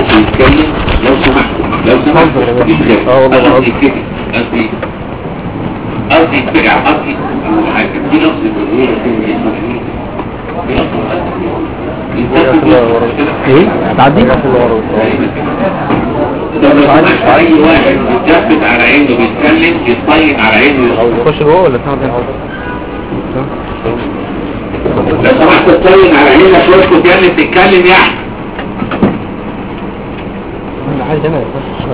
بص يتكلم لو سمحت لو سمحت يتكلم اه والله قصدي كده قصدي قصدي يتبع قصدي حاجة في لفظ بالغيرة كده اسمه ايه؟ في لفظ ايه هتعدي طب لو سمحت اي واحد متجفت على عينه بيتكلم يتطين على عينه تخش جوه ولا تعمل لو سمحت تطين على عينك واسكت يا اللي بتتكلم يا احمد عايز انا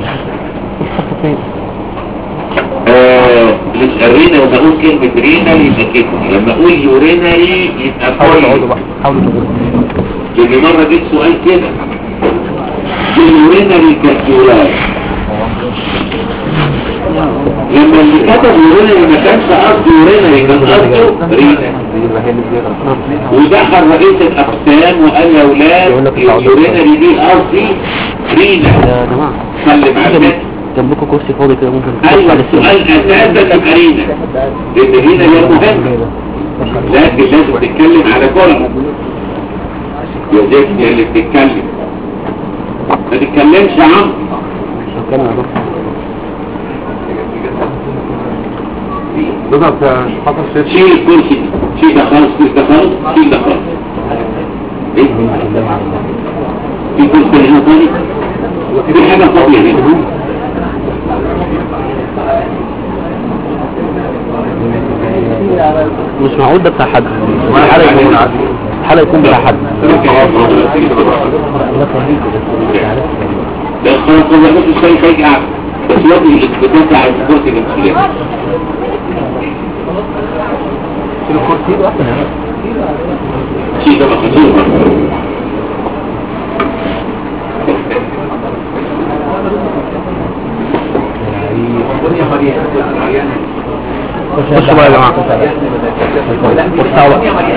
آه، الرينا لما اقول كلمة رينا يبقى كده لما اقول يورينري يبقى حاولوا تقعدوا كويس بقى حاولوا تقعدوا لان مرة جيت سؤال كده اليورينري كالكيولاي لما اللي كتب يورينري ما كانش قصده يورينري كان قصده رينا ودخل رئيس الاقسام وقال يا اولاد اليورينري دي قصدي رينا يا جماعة سلم على جنبكم كرسي فاضي كده ممكن ايوه السؤال اساسا يبقى رينا لان رينا هي المهمة لكن لازم تتكلم على كل يا زيتني اللي بتتكلم ما تتكلمش يا عم كان يا دكتور شيل الكرسي دي. شيل ده خالص شيل ده خالص شيل ده خالص ايه في كرسي هنا تاني في حاجة فاضية هنا مش معقول ده بتاع حد الحلقة يكون الحلقة يكون بتاع حد ده خلاص كده بس شوية شوية قاعد بس وجه الاثباتات على الكرسي المسؤولية شيء ده مخزون خشوا بقى يا جماعة وارتاحوا بقى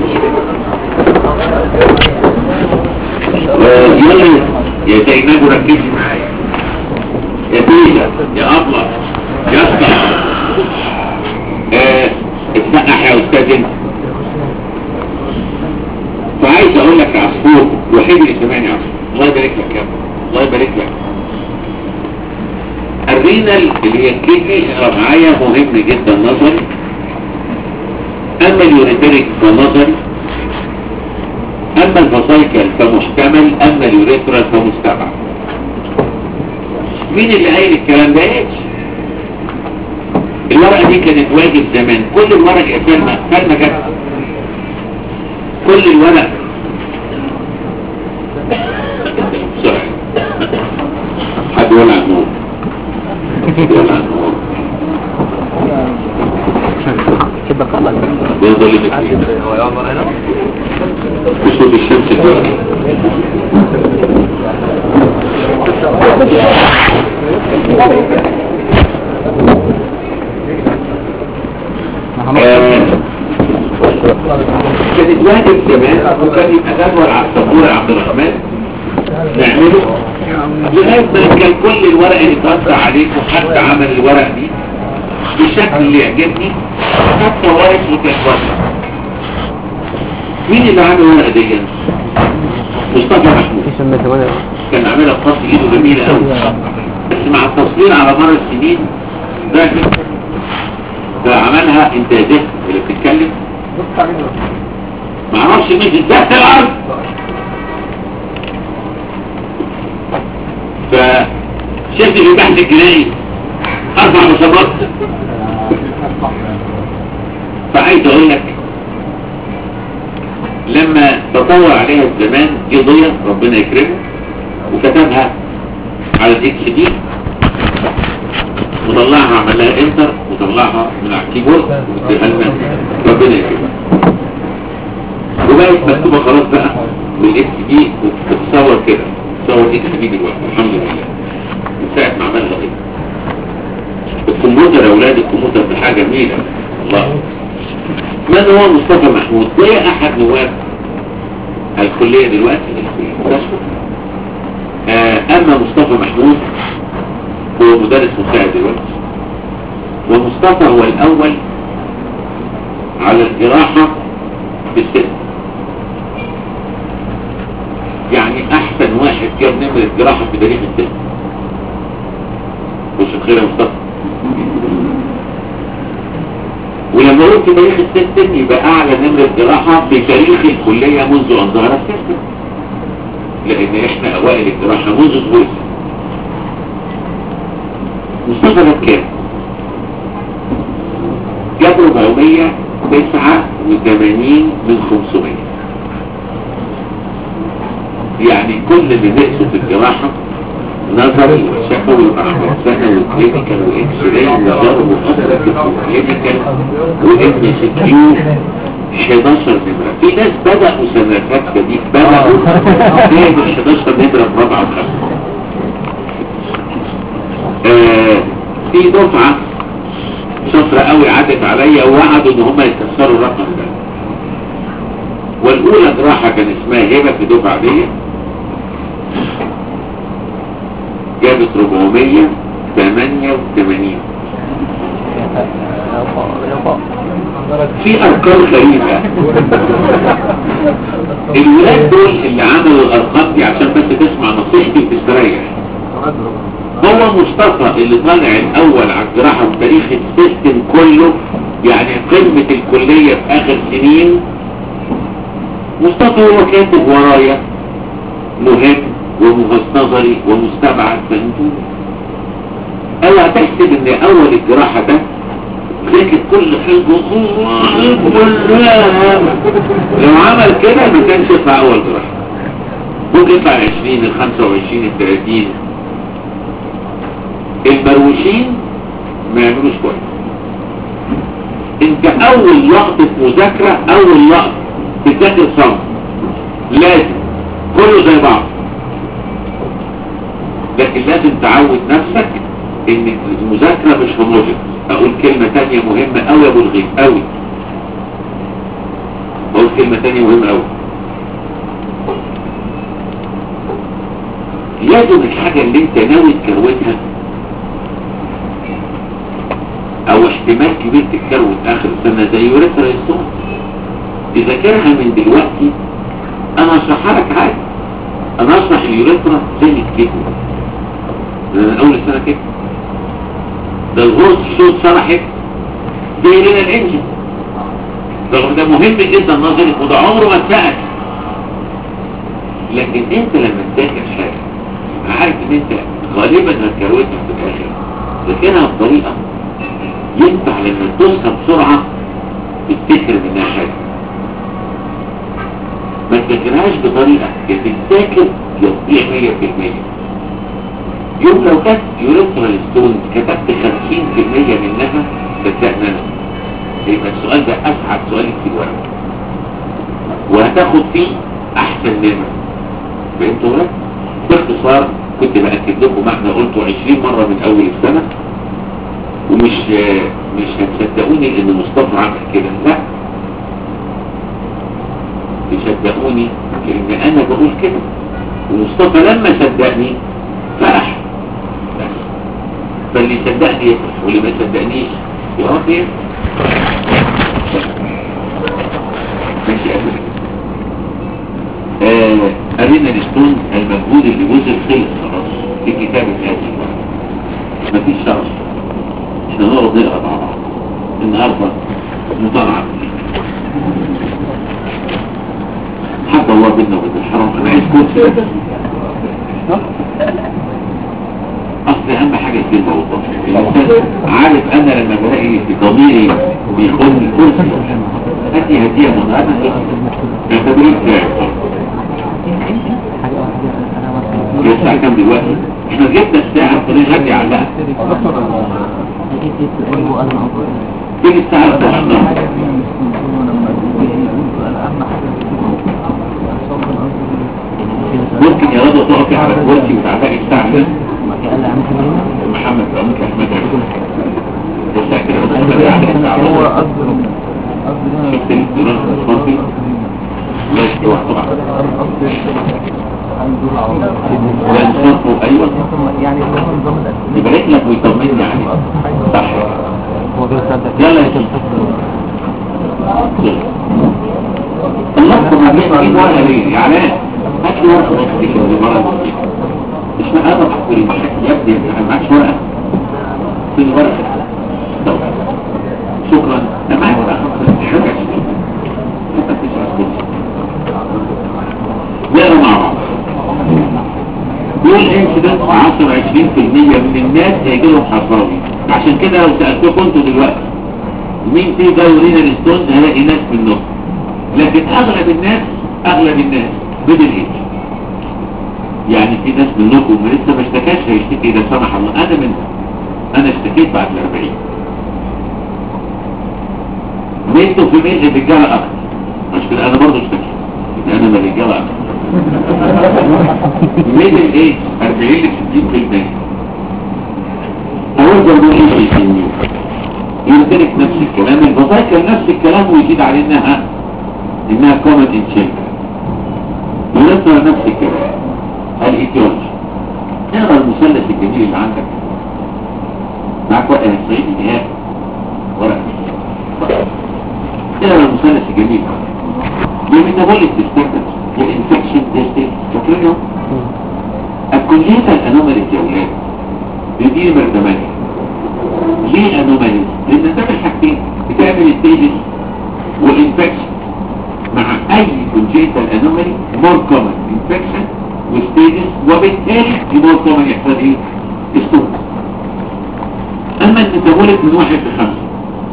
يلا يا زينب ركزي معايا يا تيجا يا أبلة يا اسطى آه، اتنقح يا أستاذ انت فعايز أقول لك يا عصفور الوحيد اللي سمعني يا عصفور الله يبارك لك يا ابني الله يبارك لك الرينال اللي هي الكيدني اقرا معايا مهم جدا نظري اما اليوريتريك فنظري اما الفصايكل فمحتمل اما اليوريترال فمستبعد مين اللي قايل الكلام ده ايش الورقه دي كانت واجب زمان كل الورق يا سلمى سلمى جت كل الورق بسرعه حد ولع النور حد ولع النور كده خلاص يفضل يمكن بصوت الشمس الدنيا كانت واجب زمان وكان يبقى جدول على السبورة يا عبد الرحمن نعمله لغاية ما كان كل الورق اللي اتوزع عليك وحتى عمل الورق دي بالشكل اللي يعجبني حتى ورق وتتوزع مين اللي عامل الورقة دي؟ مصطفى محمود في سنة كمان كان عاملها بخط ايده جميلة قوي بس مع التصوير على مر السنين ده ده عملها انت يا ده اللي بتتكلم ما اعرفش مين تحت الارض فشفت في البحث الجنائي اربع مصابات فعايز اقول لك لما تطور عليها الزمان جه ضيا ربنا يكرمه وكتبها على الاكس دي وطلعها عمل لها انتر وطلعها من على الكيبورد واديها لنا ربنا يكرمه وبقت مكتوبه خلاص بقى بالاكس دي وبتتصور كده تصور اكس دي دلوقتي الحمد لله من ساعه ما عملها كده الكمبيوتر يا اولاد الكمبيوتر ده حاجه جميله الله من هو مصطفى محمود ده احد نواب الكلية دلوقتي الكلية آه اما مصطفى محمود هو مدرس مساعد دلوقتي ومصطفى هو الاول على الجراحة في السن يعني احسن واحد جاب نمرة جراحة في تاريخ السيستم مش بخير يا مصطفى ولما قلت تاريخ السيستم يبقى اعلى نمرة جراحة في تاريخ الكلية منذ ان ظهر السيستم لان احنا اوائل الجراحة منذ ظهور السيستم مصطفى جاب كام؟ جاب 489 من 500 يعني كل اللي نقصوا في الجراحة نظري وشفوي وأحمد سنة وكلينيكال وإكس راي وجرب وأسرة وكلينيكال وإبن سكيو 11 نمرة في ناس بدأوا سنوات جديد بدأوا جايب ال 11 نمرة في رابعة وخمسة آه في دفعة شاطرة قوي عدت عليا ووعدوا ان هم يكسروا الرقم ده والاولى جراحة كان اسمها هبة في الدفعة دي جابت 488 في ارقام غريبة الولاد دول اللي عملوا الارقام دي عشان بس تسمع نصيحتي وتستريح هو مصطفى اللي طالع الاول على الجراحة في تاريخ السيستم كله يعني قمة الكلية في اخر سنين مصطفى هو كاتب ورايا مهم ومغص نظري ومستبعد فهمتوني اوعى تحسب ان اول الجراحة ده ذاكر كل حاجة الله اكبر لو عمل كده ما كانش يطلع اول جراحة ممكن يطلع 20 ال 25 ال 30 المروشين ما يعملوش كويس انت اول لقطة مذاكرة اول لقطة تذاكر صم لازم كله زي بعض لكن لازم تعود نفسك ان المذاكرة مش هوموجين اقول كلمة تانية مهمة اوي يا ابو الغيب اوي اقول كلمة تانية مهمة اوي لازم الحاجة اللي انت ناوي تكروتها او احتمال كبير تتكروت اخر السنة زي يوريثرا يستون تذاكرها من دلوقتي انا اشرحها لك عادي انا اشرح اليوريثرا زي الكتب من اول السنة كده ده الغرز الصوت شرحت زي لنا الانجن رغم ده مهم جدا نظري وده عمره ما اتسأل لكن انت لما تذاكر حاجة عارف ان انت غالبا هتكروتها في الاخر ذاكرها بطريقة ينفع لما تدوسها بسرعة تفتكر منها حاجة ما تذاكرهاش بطريقة يا تتذاكر يا تضيع 100% يوم لو كانت يوريثرال ستون كتبت 50% منها صدقني انا يبقى السؤال ده اسعد سؤال في الورقة وهتاخد فيه احسن منه فهمتوا ولا؟ باختصار كنت بأكد لكم ما احنا قلته 20 مرة من اول السنة ومش مش هتصدقوني ان مصطفى عمل كده لا تصدقوني لان انا بقول كده ومصطفى لما صدقني فرح بس فاللي صدقني يفرح واللي ما صدقنيش يا رب يفرح ماشي قبل آه قرينا الستون المجهود اللي بذل خلص خلاص في كتاب الهاتف مفيش شرط احنا نقعد نقرا مع بعض النهارده مطالعه حتى الله بينا وبين الحرام انا عايز كنت اصل اهم حاجه الكلمه والضبط الانسان عارف انا لما بلاقي في ضميري بيخون الكرسي هاتي هديه من هذا اعتبريه بتاعي هي الساعه كام دلوقتي احنا جبنا الساعه الطريق هدي علقها فين الساعه 12 ممكن يا رضا تقفي على الكرسي وتعتقي الساعه دي محمد رامك احمد الساعه كده بتخلي على الساعه شفت الدولار الصافي لا يستوى طبعا لا نصفه ايوه يعني هو نظام الأسئلة يبارك لك ويطمني عليك صح هو بيصدق يلا يا شيخ الله ما بيحكي ولا ليه يعني هات لي ورقه واكتب المره مش مقرب أحضر يا ابني أنا معكش ورقة فين ورقة طب. شكرا أنا معايا ورقة حاجة نقرا مع بعض دول انسيدنت 10 20% من الناس هيجي لهم حصاوي عشان كده لو سالتكم انتوا دلوقتي مين في دايورينا ستونز هلاقي ناس منهم لكن اغلب الناس اغلب الناس ميدل ايج يعني في ناس منكم ما لسه ما اشتكاش هيشتكي ده سمح الله انا من انا اشتكيت بعد ال 40 ميتوا في ميل الرجاله اكتر مش كده انا برضه اشتكيت يبقى انا من الرجاله اكتر ميدل ايه 40 ل 60% اول ضربه ايه في السنين يمتلك نفس الكلام البطايكة نفس الكلام ويزيد عليه انها انها كومن ان شيلدرن ونطلع نفس الكلام الايتيولوجي اقرا المثلث الجميل اللي عندك معاك ورقه صعيدي نهائي ورقه اقرا المثلث الجميل الميتابوليك ديستربنس والانفكشن تيستنج فاكرينه الكونجيتال انوماليز يا ولاد دي نمر 8 ليه انوماليز لان تعمل حاجتين بتعمل ستيجز والانفكشن مع اي كونجيتال انومالي مور كومن انفكشن وستيجز وبالتالي مور كومن يحصل ايه ستوك اما الميتابوليك من واحد لخمسة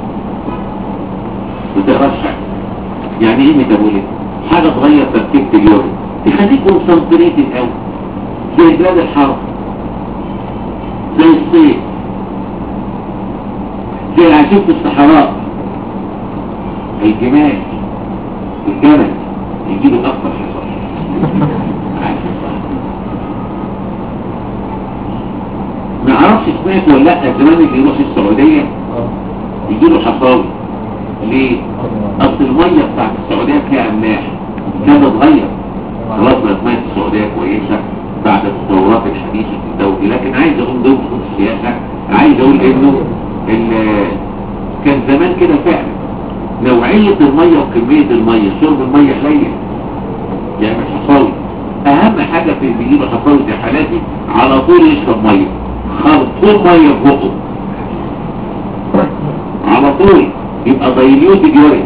ما تقراش حاجه يعني ايه ميتابوليك حاجه تغير تركيبه اليورين تخليك كونسنتريتد قوي زي بلاد الحرب زي الصيف زي العشيب في الصحراء الجمال الجمل يجيبوا اكثر حصان ما اعرفش سمعت ولا لا زمان اللي يروح السعودية يجيله حصاوي ليه؟ اصل المية بتاعت السعودية فيها املاح كانت تتغير خلاص بقت مية السعودية كويسة بعد التطورات الحديثة في الدولة لكن عايز اقول ضمن خطوط السياسة عايز اقول انه ال- كان زمان كده فعلا نوعية المية وكمية المية شرب المية قليل يعمل حصاوي اهم حاجة في اللي بيجيب حصاوي زي حالاتي على طول يشرب مية خرطوم مية في بقه على طول يبقى ضيليوت اليورين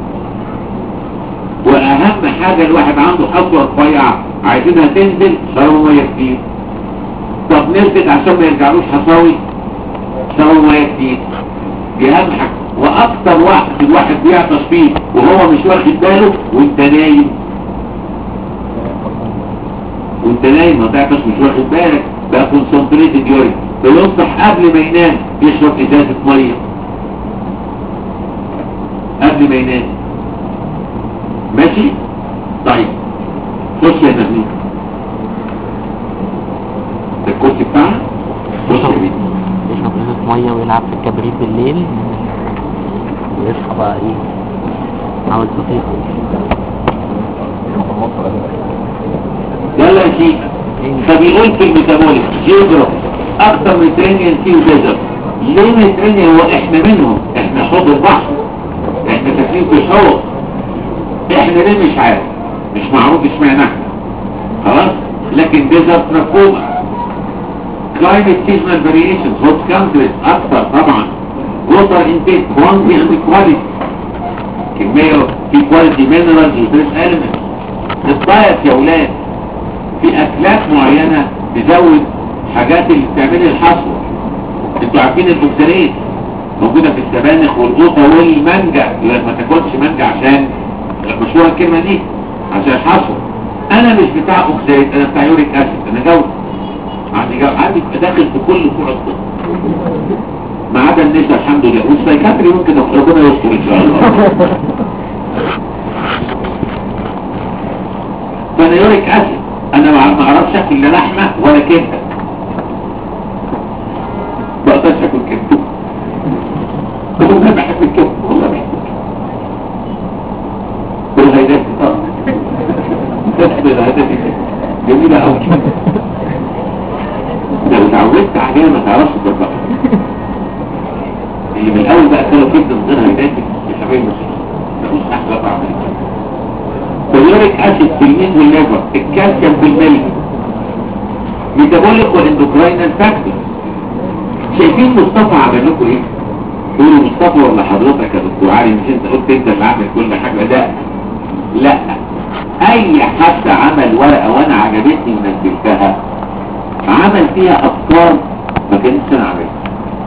واهم حاجة الواحد عنده حصوة رفيعة عايزينها تنزل شربوا مية كتير طب نزلت عشان ما يرجعلوش حصاوي شربوا مية كتير دي اهم حاجة واكتر وقت الواحد بيعطش فيه وهو مش واخد باله وانت نايم وانت نايم ما تعطش مش واخد بالك بقى كونسنتريتد يورين فينصح قبل ما ينام يشرب ازازة مية قبل ما ينام ماشي طيب خش يا نبيل ده الكرسي بتاعنا خش يا بنتي يشرب ازازة مية ويلعب في الكبريت بالليل ويصحى بقى ايه عمل بطيخ يلا يا شيخ فبيقول في الميتابوليك جيوغراف اكتر ميترينيان سي وديزر ليه ميترينيان هو احنا منهم احنا حوض البحر احنا ساكنين في الحوض احنا ليه مش عارف مش معروف اشمعنى احنا خلاص لكن ديزرت مفهومه climate seasonal variations hot countries اكتر طبعا water intake quantity and quality كمية في quality minerals و trace elements الدايت يا ولاد في اكلات معينة تزود حاجات اللي بتعمل الحصوة انتوا عارفين البكتيريات موجودة في السبانخ والقوطة والمانجا يقول لك ما تاكلش مانجا عشان مشهورة الكلمة دي عشان الحصوة انا مش بتاع اوكسيد انا بتاع يوريك اسيد انا جودة عندي جو عندي داخل في كل فروع الطب ما عدا النساء الحمد لله والسايكاتري ممكن ربنا يستر ان شاء الله فانا يوريك اسيد انا ما ما اعرفش اكل لا لحمه ولا كبده ما اقدرش اكل كبده والله بحب الكبده والله بحب الكبده والهيدات اه الهيدات جميله قوي لو اتعودت عليها ما تعرفش تطبقها اللي من الاول بقى كانوا كبده من غير هيدات مش عارفين مفيش احلى طعم اليوريك اسيد في المين والليفر الكالسيوم في الملح ميتابوليك واندوكراينال فاكتور شايفين مصطفى عمل لكم ايه تقولوا مصطفى ولا حضرتك يا دكتور علي مش انت قلت انت اللي عامل كل حاجه ده لا اي حد عمل ورقه وانا عجبتني ونزلتها عمل فيها افكار ما كانتش انا عاملها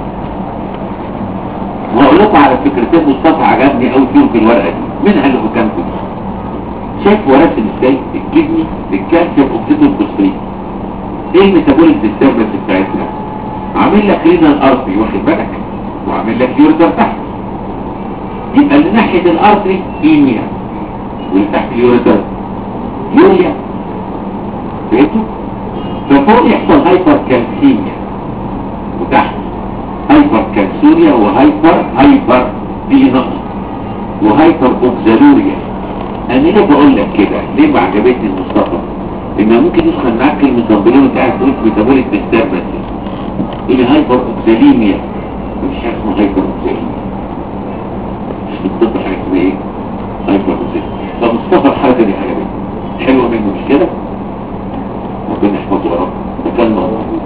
وهقول لكم على فكرتين مصطفى عجبني قوي فيهم في الورقه دي منها اللي قدامكم دي شايف وراسم ازاي الكدني الكالسيوم اوكسيد الفوسفوريد ايه الميتابوليك ديستربنس بتاعتنا عامل لك رينال ارتري واخد بالك وعامل لك يوردر تحت يبقى اللي ناحيه الارتري ايميا واللي تحت اليوردر يوريا فهمتوا ففوق يحصل هايبر كالسيميا وتحت هايبر كالسوريا وهايبر هايبر دي نقص وهايبر اوكزالوريا انا ليه بقول لك كده ليه ما عجبتني المصطفى ان ممكن يدخل معاك كلمه تنبيلون بتاعت تقول ميتابوليك ديستربنس الى هايبر اوكزاليميا مفيش حاجه اسمها هايبر اوكزاليميا مش بتطبق حاجه اسمها ايه هايبر اوكزاليميا فمصطفى الحركه دي عجبتني حلوه منه مش كده ربنا يحفظه يا رب ده كان موجود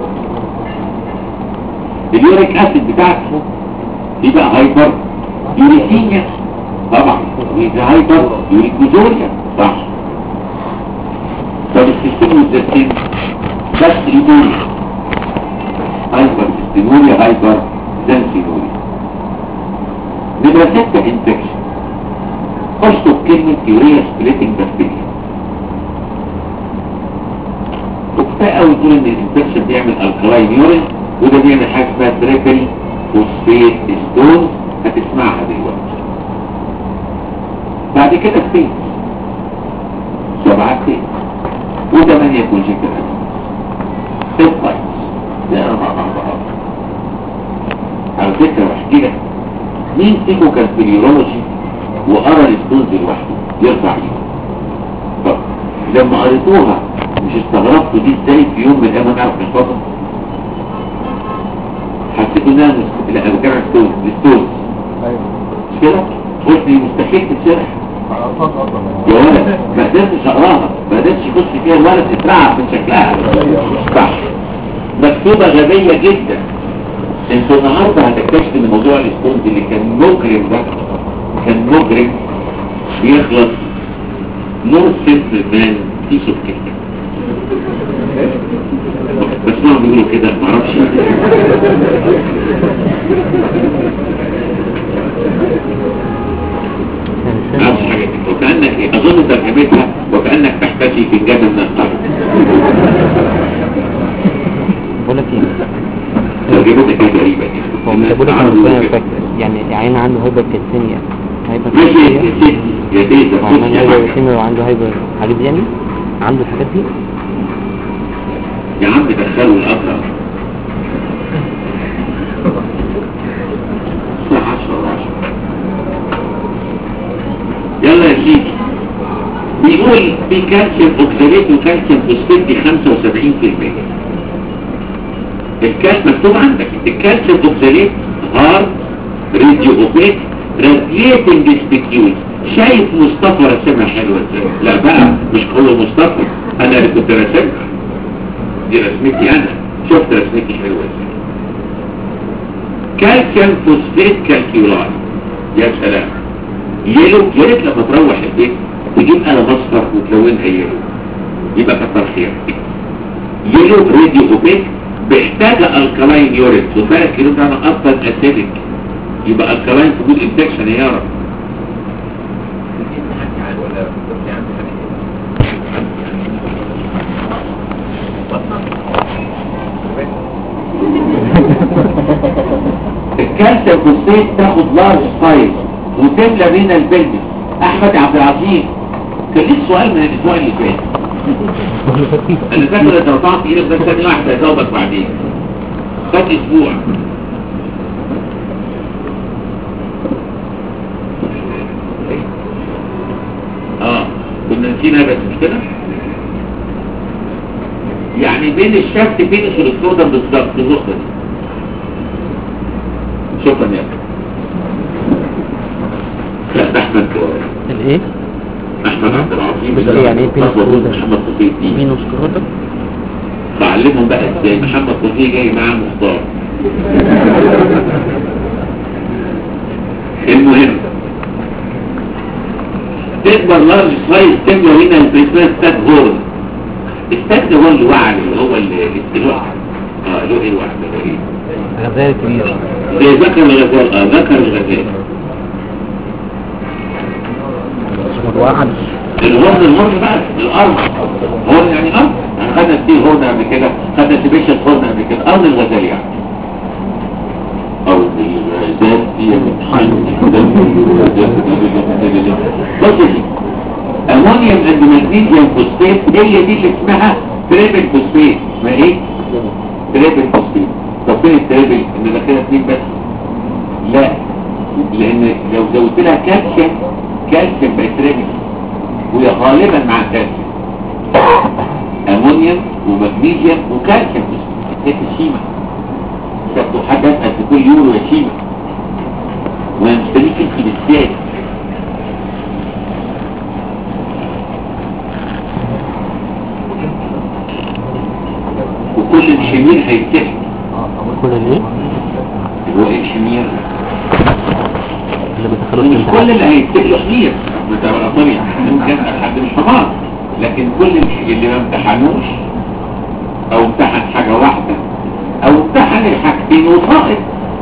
اليوريك اسيد بتاعته دي بقى هايبر يوريثيميا طبعا ودي هايبر يوريكوزوريا صح طب السيستم والزيتين بس ايدوريا هايبر سيستيموريا هايبر زنسينوريا نمرة ستة انفكشن اشطب كلمة يوريا سبليتنج بكتيريا وكفاية قوي تقول ان الانفكشن بيعمل الكلاين يورين وده بيعمل حاجة اسمها تريبل فوسفيت ستونز هتسمعها دلوقتي بعد كده فين سبعة فين وثمانية كونجكتر ست بايتس نقرا مع بعض على فكرة بحكي لك مين فيكم كان في اليورولوجي وقرا الستونز لوحده يرفع ايده طب لما قريتوها مش استغربتوا دي ازاي في يوم من الايام نعرف نحفظها حسيتوا انها مست... لا انا بتكلم عن ستونز الستونز مش كده قلت لي مستحيل تتشرح يا ولد ما قدرتش اقراها ما قدرتش يخش فيها الولد اترعب من شكلها صح مكتوبة غبية جدا انتوا النهارده هتكتشف ان موضوع الستونز اللي كان مجرم ده كان مجرم بيخلص مور سيمبل مان في صوت كده بس ما بيقولوا كده معرفش معرفش حاجة كده وكأنك ايه اظن ترجمتها وكأنك تحتفي في الجبل من القلب بقول لك ايه ترجمتك ايه غريبة دي هو ميتابوليك فاكتور يعني عين عنده هايبر كالسيميا هايبر ماشي كالسيميا يا ستي يا تيتا وعنده بص يا هايبر حاجة. كالسيميا وعنده هايبر حاجات دي يعني عنده الحاجات دي يا عم دخلوا الأقرب الساعة 10 10 يلا يا سيدي بيقول في كالسيوم اوكساليت وكالسيوم فوسفيت دي 75% الكالسيوم مكتوب عندك الكالسيوم اوكساليت هارد راديو اوبيك رادياتنج سبيكيول شايف مصطفى رسمها حلوه ازاي لا بقى مش هو مصطفى انا اللي كنت راسمها دي رسمتي انا شفت رسمتي حلوه ازاي كالسيوم فوسفيت كالكيولاي يا سلام يلو يا ريت لما تروح البيت تجيب قلم اصفر وتلونها يلو يبقى كتر خيرك يلو راديو اوبيك بيحتاج الكلاين يوريت وفارق كيلو ده اصلا اسيدك يبقى الكلاين في جزء انفكشن يا رب الكالسيوم فوسفيت تاخد لارج سايز وتملى بين البلد احمد عبد العزيز كان ليك سؤال من الاسبوع اللي فات انا فاكر انت رفعت ايدك ده ثانيه واحده هجاوبك بعدين فات اسبوع اه كنا نسينا بس مش كده يعني بين الشفت فينش والاكتودم بالظبط النقطه دي شكرا يا أخي. لا ده احمد الايه احمد عبد العظيم بس يعني ايه بينوس طب وجود كرودا؟ محمد صفي الدين مينوس كرودا بعلمهم بقى ازاي محمد طفيه جاي معاه مختار المهم تكبر لارج سايز تملى هنا البريسمان ستات هورن الستات ده هو الوعل اللي هو ال- الوعل اه له ايه الوعل ده ايه غزالة كبيرة زي ذكر الغزال اه ذكر الغزال الواحد الهورن الهورن بقى الارض هورن يعني ارض يعني خدنا ستيل هورن قبل كده خدنا سبيشال هورن قبل كده ارض الغزال يعني ارض الغزال هي بص دي امونيوم اند مغنيسيوم فوسفات هي دي اللي اسمها تريبل فوسفات اسمها ايه؟ تريبل فوسفات طب فين التريبل ان داخلها اثنين بس لا لان لو زودت لها كالسيوم كالسيوم بقت تريبل وهي غالبا مع كالسيوم امونيوم ومغنيسيوم وكالسيوم هي الشيمة شفتوا حد اسأل في كل يورو يا شيمة وانا مستنيك انت بالذات وكل الشمير هيتحت كل الايه هو ايه الشمير اللي بيدخلوا مش كل الامتحان اللي هيتحت حمير بتبقى طبيعي ممكن حد مش حمار لكن كل اللي اللي ما امتحنوش او امتحن حاجة واحدة او امتحن الحاجتين وصائد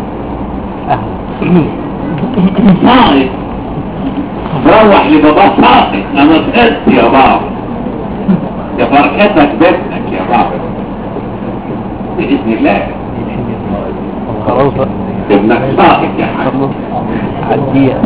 صائد روح لبابا صائد انا سألت يا بابا يا فرحتك بابنك يا بابا بإذن الله خلاص بقى ابنك صائد يا حاج عديها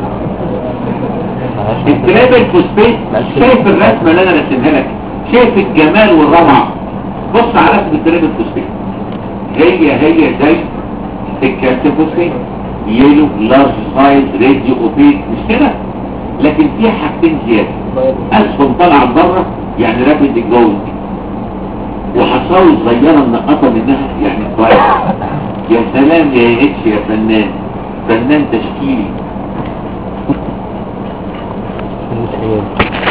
الترابل فوسفيت شايف الرسمة اللي انا رسمها لك شايف الجمال والروعة بص على رسم الترابل فوسفيت هي هي زي الكالسيوم فوسفيت يلو لارج سايز راديو اوبيك مش كده لكن في حاجتين زيادة اسهم طالعة بره يعني رابد الجوز وحصاوي صغيرة منقطة منها يعني كويس يا سلام يا اتش يا فنان فنان تشكيلي المتخيل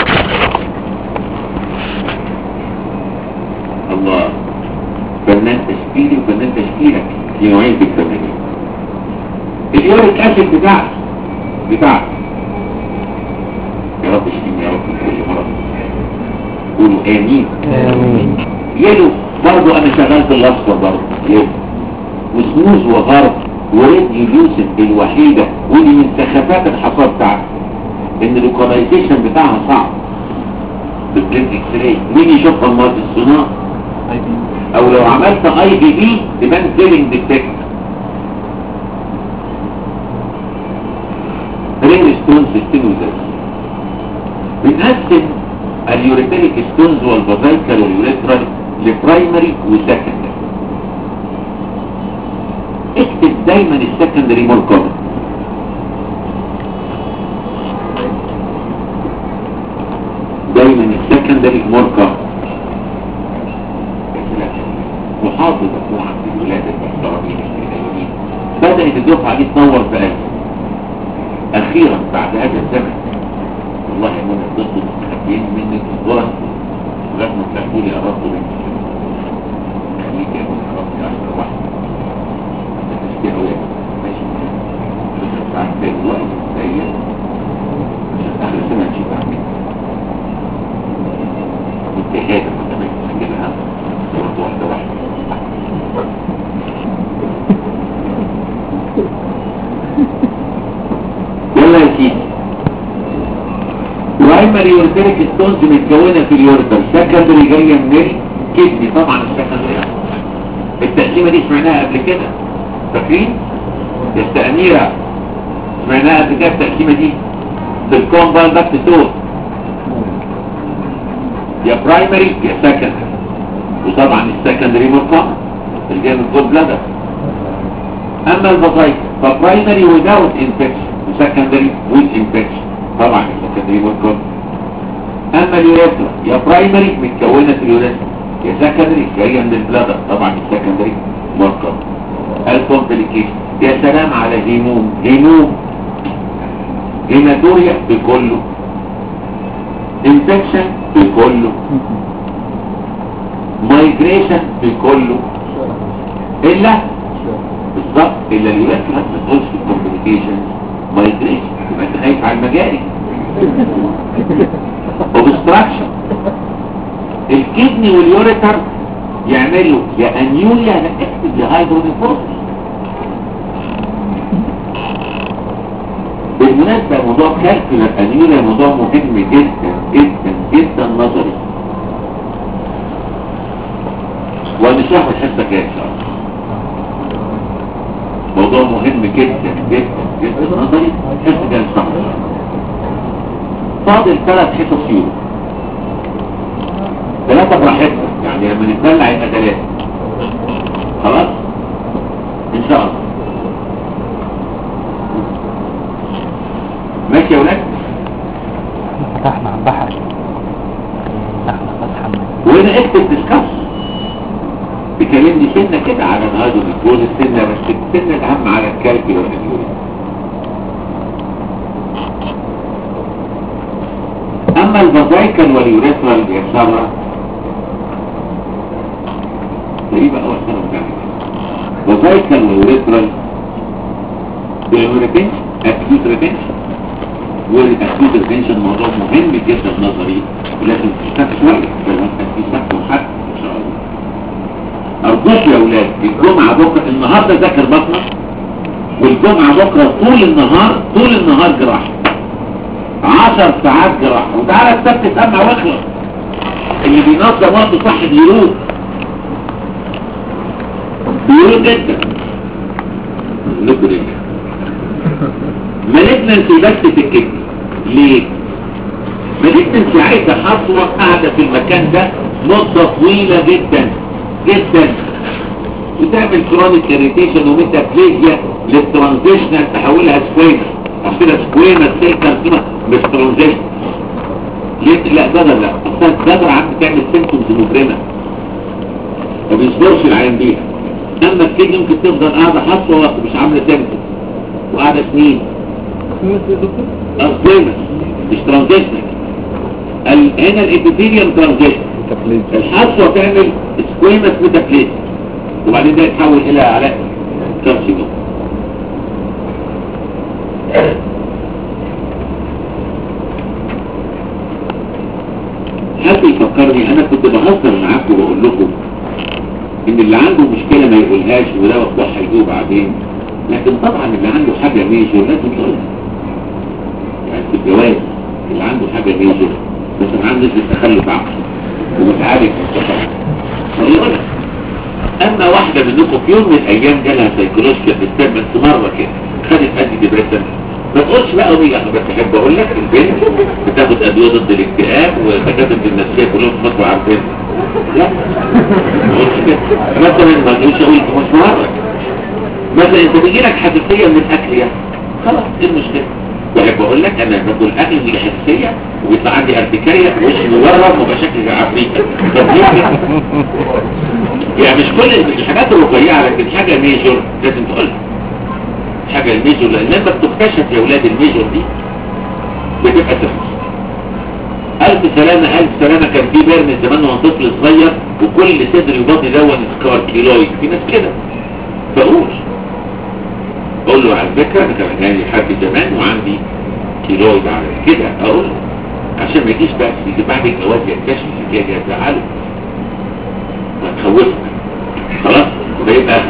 الله فنان تشكيلي وفنان تشكيلك دي نوعين في الفنانين اليوريك اسيد بتاعك بتاعك يا رب اشتمي يا رب من كل مرض قولوا امين امين يلو برضو انا شغال في الاصفر برضو يلو وسموز وغرب وريديو يوسف الوحيدة ودي من سخافات الحصاد بتاعتك ان اللوكاليزيشن بتاعها صعب بالبلين اكس راي مين يشوفها مرض الصناعة او لو عملت اي بي بي تبان فيلينج ديتكت رين ستونز ستينوزس بنقسم اليوريتريك ستونز والبازايكال واليوريترال لبرايمري وسكندري اكتب دايما السكندري مور كومن دايما السكندري مور كومن محافظ مجموعة في الولاد المحترمين الإسرائيليين بدأت الدفعة دي تنور في قلبي أخيرا بعد هذا الزمن والله يا منى ضد مستخبيين منك الظلم لغاية ما تلاقوا لي قربت منك خليك يا منى قربت عشر واحد تشتري أولاد ماشي بس ساعات في الوقت زي عشان آخر سنة نشوف عمين كنت هادف كنت مسجلها صورة واحدة واحدة يلا يا سيدي برايمري يورتريك ستونز متكونة في اليورتر سكندري جاية من الكدني طبعا السكندري التقسيمة دي سمعناها قبل كده فاكرين؟ التأميرة سمعناها قبل كده التقسيمة دي بالكومباوند باك تور يا برايمري يا سكندري وطبعا السكندري مرقم اللي جاي من الجول بلادر اما البطايق فبرايمري without infection وسكندري with infection طبعا السكندري مرقم اما اليوريثرا يا برايمري متكونه في اليوريثرا يا سكندري جايه من البلادر طبعا السكندري مرقم الكومبليكيشن يا سلام على هيموم هيموم هيماتوريا بكله انفكشن بكله مايجريشن في كله الا بالظبط الا اللي يركز ما تقولش في الكومبليكيشن مايجريشن يبقى انت خايف على المجاري اوبستراكشن الكدني واليوريتر يعملوا يا انيوريا يا اكتب يا هايدرونيفروز بالمناسبة موضوع كالكولر انيوريا موضوع مهم جدا جدا جدا نظري ونشرحه الحصة الجاية ان شاء الله موضوع مهم جدا جدا جدا نظري الحصة الجاية ان شاء الله فاضل ثلاث حصص يورو ثلاثة براحتنا يعني لما نتدلع يبقى ثلاثة خلاص ان شاء الله ماشي يا ولاد فتحنا عن بحر فتحنا فتحا وهنا اكتب ديسكاس تكلمني سنة كده على الهايدو الجوز السنة بس السنة الأهم على الكالكولر والانيوريا أما الفازايكل واليوريثرال بيحصلها تقريبا أول سنة بتاعتي فازايكل واليوريثرال بالريتنشن أكيوت ريتنشن والاكيوت ريتنشن موضوع مهم جدا نظري ولازم تشتغل شوية لازم تنفيذ تحت وحد إن شاء الله أرجوك يا أولاد الجمعة بكرة النهاردة ذاكر بطنة والجمعة بكرة طول النهار طول النهار جراحة عشر ساعات جراحة وتعالى السبت تسمع واخلص اللي بينظم وقته صح بيروح بيروح جدا نقول ايه مالجنسي بس في الكتب ليه مالجنسي عايزة حصوة قاعدة في المكان ده مدة طويلة جدا جدا وتعمل كرونيك اريتيشن وميتابليزيا للترانزيشنال تحولها سكوينة عشان سكوينة سيل كارسيما مش ترانزيشن ليه لا ده لا لا اصلا الجدر عم تعمل سيمتومز مجرمة ما بيصبرش العين بيها اما الكدني ممكن تفضل قاعدة حصوة وقت مش عاملة سيمتوم وقاعدة سنين أصلنا مش ترانزيشنال ال- هنا الابيثيليوم ترانزيشن الحصوة تعمل سكويمس ميتابليز وبعدين ده يتحول الى علاء كارسينوم حد يفكرني انا كنت بهزر معاكم وبقول لكم ان اللي عنده مشكلة ما يقولهاش وده وضحها يجوه بعدين لكن طبعا اللي عنده حاجة ميجور لازم يقولها يعني في الجواز اللي عنده حاجة ميجور بس عنده نسبة تخلف عقلي ومتعالج مستقر ويقولها اما واحدة منكم في يوم من الايام جالها سيكولوجيا في السن بس مرة كده خدت انتي ديبريسن ما تقولش بقى وهي انا بس احب اقول لك البنت بتاخد ادويه ضد الاكتئاب ودكاتره النفسيه كلهم في مصر عارفين لا ما تقولش كده مثلا ما تقولش اقول مش مرة مثلا انت بيجي لك حساسيه من الاكل يعني خلاص ايه المشكله واحب اقول لك انا باكل اكل بيجي حساسيه وبيطلع عندي ارتكاريه وشي مورم وبقى شكلي عفريته طب ليه كده؟ يعني مش كل الحاجات الرفيعه لكن حاجه ميجور لازم تقولها حاجه الميجور لان لما بتكتشف يا اولاد الميجور دي بتبقى تفحص ألف سلامة ألف سلامة كان في بيرن زمان وأنا طفل صغير وكل صدري وبطني دون سكار كيلويد في ناس كده فقول اقول له على فكرة انا كان جاي حد زمان وعندي كيلويد على كده اقول له عشان ما يجيش بقى يجي بعد الجواز يكتشف الحكايه دي يزعله ما تخوفنا خلاص فيبقى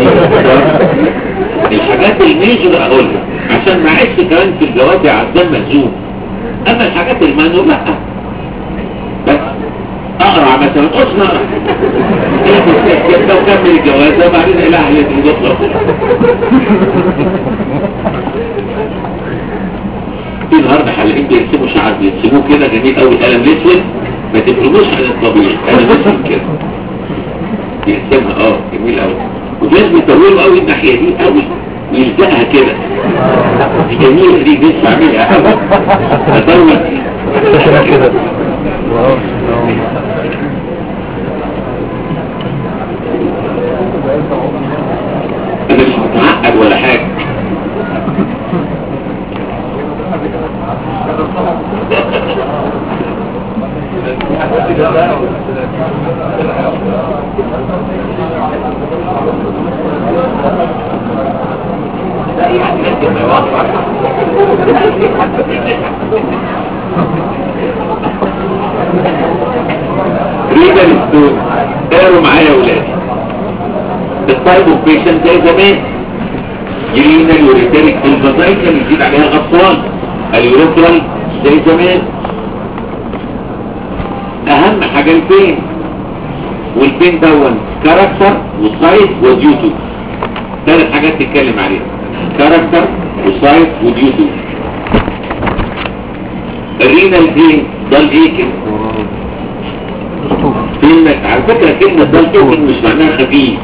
الحاجات الميجر اقولها عشان ما اعيش كمان في الجواز عزام ملزوم اما الحاجات المانور لا بس اقرع مثلا قصنا اقرع وكمل الجواز وبعدين الى اهل الدكتور في النهارده حلاقين بيرسموا شعر بيرسموه كده جميل قوي قلم الاسود ما تفرموش عن الطبيعي قلم اسود كده بيرسمها اه جميل قوي وفي ناس بيطولوا قوي الناحيه دي قوي ويلزقها كده دي جميله دي بس اعملها قوي اطول كده انا مش متعقد ولا حاجه ريدر ستون قالوا معايا يا ولادي التايب اوف بيشنت زي زمان جرينا اليوريتريك الفازايكل يزيد عليها الاطفال اليوريترال زي زمان اهم حاجه البين والبين دون كاركتر وسايز وديوتو ثلاث حاجات تتكلم عليها كاركتر وسايز وديوتو الرينال بين ده الايه كده كلمة على فكرة كلمة ده التوكن مش معناها خفيف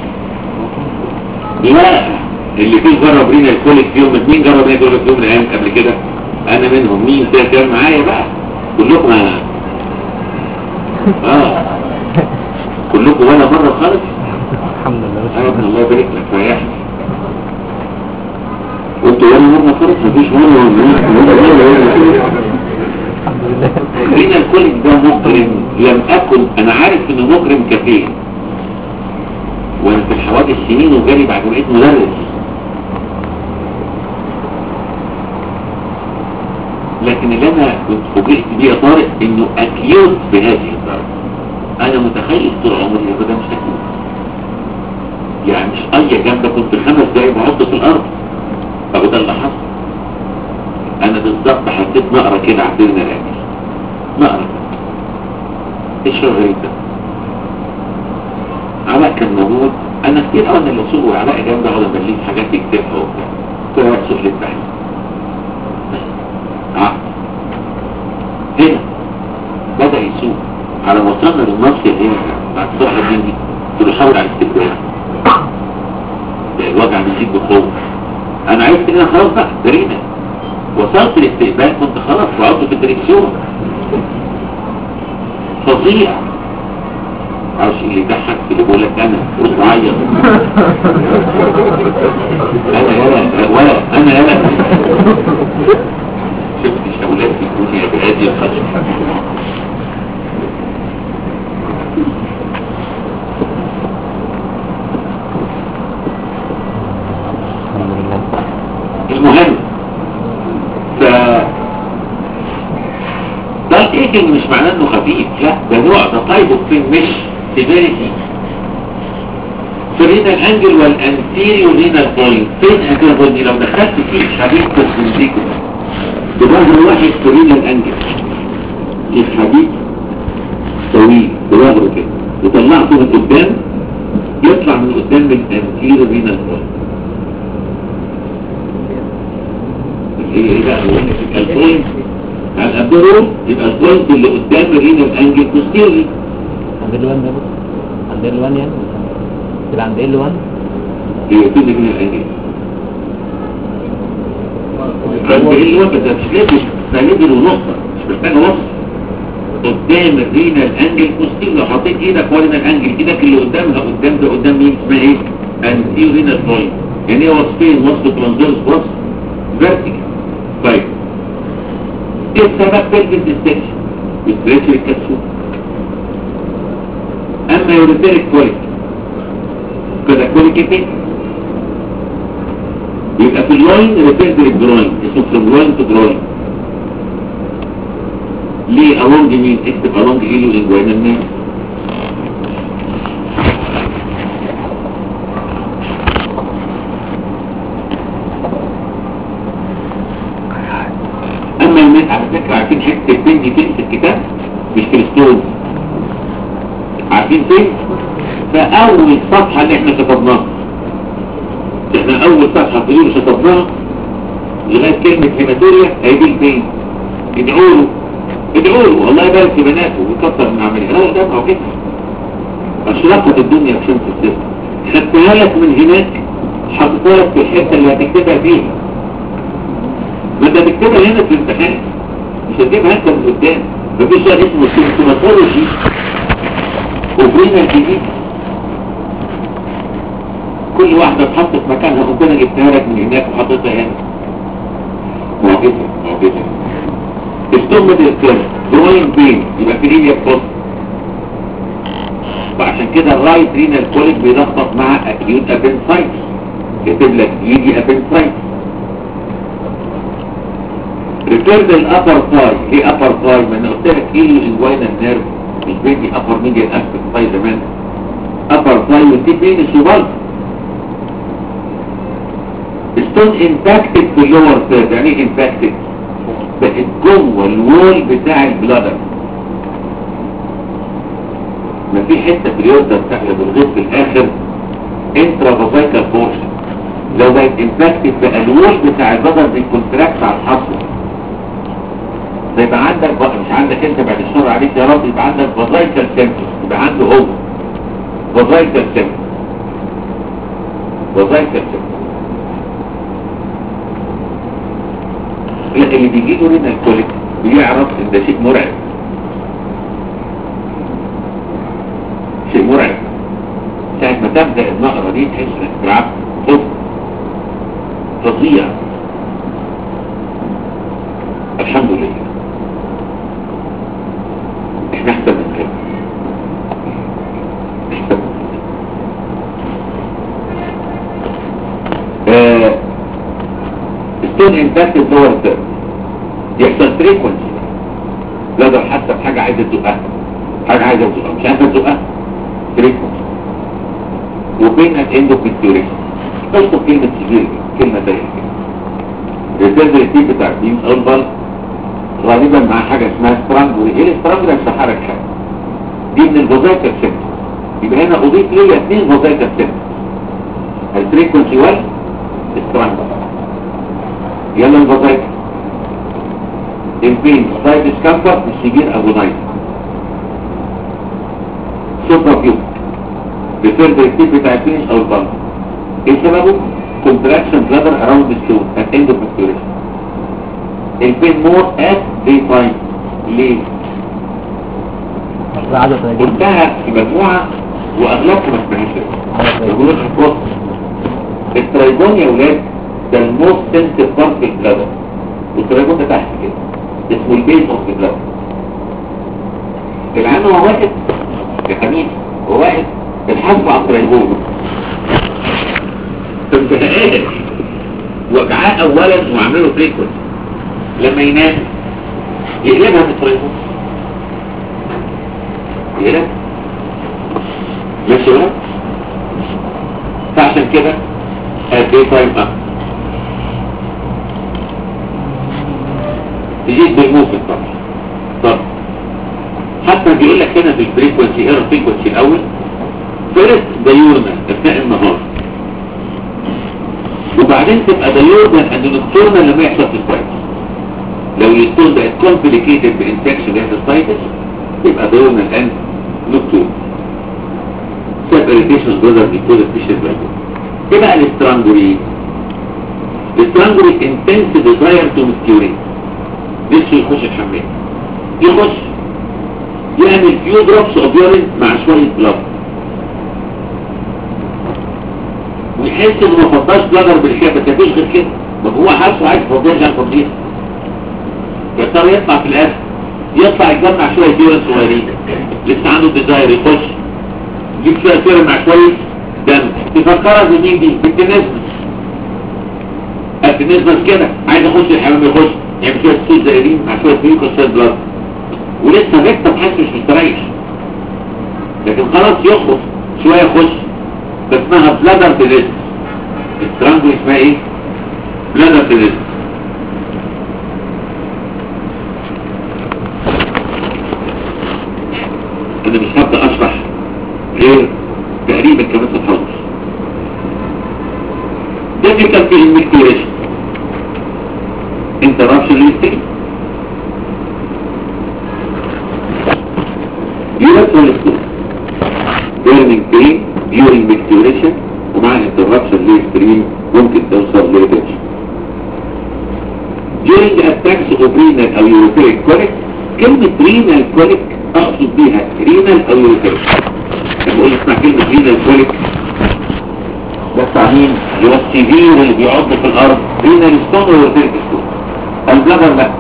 لا اللي فيه جرب رينا الكوليك في يوم مين جرب رينا الكوليك في يوم من الايام قبل كده انا منهم مين ده كان معايا بقى كلكم اه اه كلكم وانا مرة خالص الحمد لله انا ابن الله يبارك لك ريحني وانتوا وانا مرة خالص مفيش مرة الحمد لله رينا الكوليك ده مجرم لم اكن انا عارف انه مجرم كفين وانا في الحوادث سنين وجالي بعد ما بقيت مدرس لكن اللي انا كنت فوجئت بيه يا طارق انه اكيوت بهذه الدرجه انا متخيل طول عمري ان ده مش اكيوت يعني مش اي جنب كنت خمس دقايق بحطه في الارض اهو ده اللي حصل انا بالظبط حطيت نقره كده عندنا راجل نقره ايش الغريب ده علاء كان موجود انا كتير قوي انا اللي اسوق علاء جنبي اقعد امليه حاجات يكتبها وبتاع كنت قاعد اسوق للبحث اه هنا بدأ يسوق على ما وصلنا للنص اللي هي بعد صحة الدين دي كنت بحاول على الاستقبال الوجع بيزيد بقوة انا عرفت ان انا خلاص بقى جريمة وصلت الاستقبال كنت خلاص وقعدت في الدريكسيون فظيع عارف اللي يضحك اللي بيقول لك انا قلت عيط انا يلا ولا انا يلا شفت اولاد في الدنيا بهذه الخشبه الحمد لله المهم ف ده الايكنج مش معناه انه خفيف لا ده نوع ده طيبه في مش سيفيريتي فرينا الانجل والانتيريو رينا البوينت فين اكيد بني لو دخلت فيه حبيب تسلسيكو بظهر واحد فرينا الانجل الحبيب طويل بظهره كده وطلعته من قدام يطلع من قدام الانتيريو رينا البوينت هي ايه بقى هو يبقى البوينت على الابدورول يبقى البوينت اللي قدام الرينا الانجل بوستيري عند ال 1 ده بص عند ال 1 يعني كده عند ال 1 هي كده من الانجل عند ال 1 بس مش لازم فنزل ونقطة مش محتاجة وصف قدام الرينا الانجل بوستيري لو حطيت ايدك ورينا الانجل ايدك اللي قدامها قدام ده قدام مين اسمها ايه؟ انتيو رينا بوينت يعني هي وصفين وصف ترانزيرس وصف فيرتيكال طيب ايه السبب بلفس ديستكشن بتريتش الكبسول اما يوريتيريك كواليتي كده كواليتي فين يبقى في اللاين ريفيرد للجروين اسمه فروم لاين تو جروين ليه along مين اكتب along ايلو انجوينال مين اما الناس على فكرة عارفين حتة البين دي فين في الكتاب مش في الستون عارفين فين فاول صفحة اللي احنا كتبناها احنا اول صفحة في دول كتبناها لغاية كلمة هيماتوريا هيجي البين ادعوا له ادعوا له والله يبارك في بناته ويكتر من عملها لا ده هو كده اشرقت الدنيا بشمس السر خدتها لك من هناك حطيتها لك في الحتة اللي هتكتبها فيها ما انت تكتبها هنا في الامتحان مش هتجيبها انت من قدام مفيش شيء اسمه سيمتوماتولوجي وبرينا الجديد كل واحدة اتحطت مكانها قلت انا جبتها لك من هناك وحطيتها هنا معجزة معجزة استمت الكلام جروين بين يبقى في لينيا بوست وعشان كده الرايت رينال كوليك بيلخبط مع اكيوت ابنسايتس كاتب لك يجي ابنسايتس ريفيرد الابر باي ايه ابر باي ما انا قلت لك ايه الانجوينا نيرف مش بيدي ابر ميديان اسبكت باي زمان ابر باي ودي فين السوبر ستون امباكتد في اللور ثيرد يعني ايه امباكتد بقت جوه الوول بتاع البلادر ما في حته في اليوردر بتاع الغيط في الاخر انترا فازايكال بورشن لو بقت امباكتد بقى الوول بتاع البلادر بيكونتراكت على الحصوه ده يبقى عندك بقى مش عندك انت بعد الشر عليك يا رب يبقى عندك فازايكال سيمتوم يبقى عنده هو فازايكال سيمتوم فازايكال سيمتوم لا اللي بيجي له رينا الكوليك بيعرف ان ده شيء مرعب شيء مرعب ساعة ما تبدأ النقرة دي تحس انك بتلعب خوف فظيع الحمد لله احنا احسن من كده احسن من كده آه، ستون امباكتد لور ثيرد يحصل فريكونسي لا ده حتى في حاجة عايزة تزقها حاجة عايزة تزقها مش عايزة تزقها فريكونسي وبين الاندو بيكتوريشن اشطب كلمة سجير كلمة ضيقة كده الريزيرف ريتيب بتاع البيم او البلد غالبا مع حاجة اسمها سترانجل ايه السترانجل هيشرحها لك حاجة دي من الفوزايكال سيمتوم يبقى هنا اضيف ليا اثنين فوزايكال سيمتوم الفريكونسي والسترانجل يلا الفوزايكال البين سايد ديسكمفورت السجير ابو نايت سوبر كيوب بفرد الريتيب بتاع الفينش او البلد ايه سببه؟ contraction bladder around the stone at end of maturation البين more at daytime ليه؟ عدد رجل قلتها في مجموعة واغلبكم ما سمعتش ما بيقولوش الكوست الترايبون يا ولاد ده الموست سنسيف بارت في البلادر والترايبون ده تحت كده اسمه البيز اوف البلادر العام هو واحد يا حبيبي هو واحد الحاسب على الترايبون انتهاءات وجعاه اولا وعمله فريكونس لما ينام يقلبها من الترايبون يقلبها ماشي ولا فعشان كده ادي تايم اب تجيب بالموفن طبعا طب حتى بيقول لك هنا في الفريكونسي ايه الفريكونسي الاول فيرست ديورنا اثناء النهار وبعدين تبقى ديورنا اند نكتورنا لما يحصل في السايتس لو الستون بقت كومبليكيتد بانفكشن يحصل سايتس يبقى ديورنا اند نكتورنا سب irritation brother because of tissue blood ايه بقى الاسترانجوري الاسترانجوري intense desire to masturbate نفسه يخش الحمام يخش يعمل few drops of urine مع شوية blood ويحس انه ما فضاش بلادر بالكده بس مفيش غير كده ما هو حاسه عايز فضيها عشان فضيها يا ترى يطلع في الاخر يطلع يجمع شوية يورين صغيرين لسه عنده ديزاير يخش يجيب شوية سيرة مع شوية دم تفكرها بمين دي بالتنسمس التنسمس كده عايز اخش الحمام يخش يعمل شوية سوس زائرين مع شوية ميوكس سيل بلاد ولسه فيكتم حاسس مش مستريح لكن خلاص يخرج شوية يخش ده اسمها بلادر تنسمس الترانجل اسمها ايه؟ بلادر تنسمس انا مش هبدأ اشرح غير تقريبا كمان تتحضر difficult investigation interruption listing universal listing burning pain during micturition ومع interruption listing ممكن توصل لإيدج during attacks of renal او urothelic colic كلمة renal colic اقصد بيها renal او urothelic لما اقول اسمع كلمة رينا الكوليك ده بتاع مين؟ اللي هو السيفير اللي بيعض في الارض رينا الستون ولا تلك ستون البلغر لا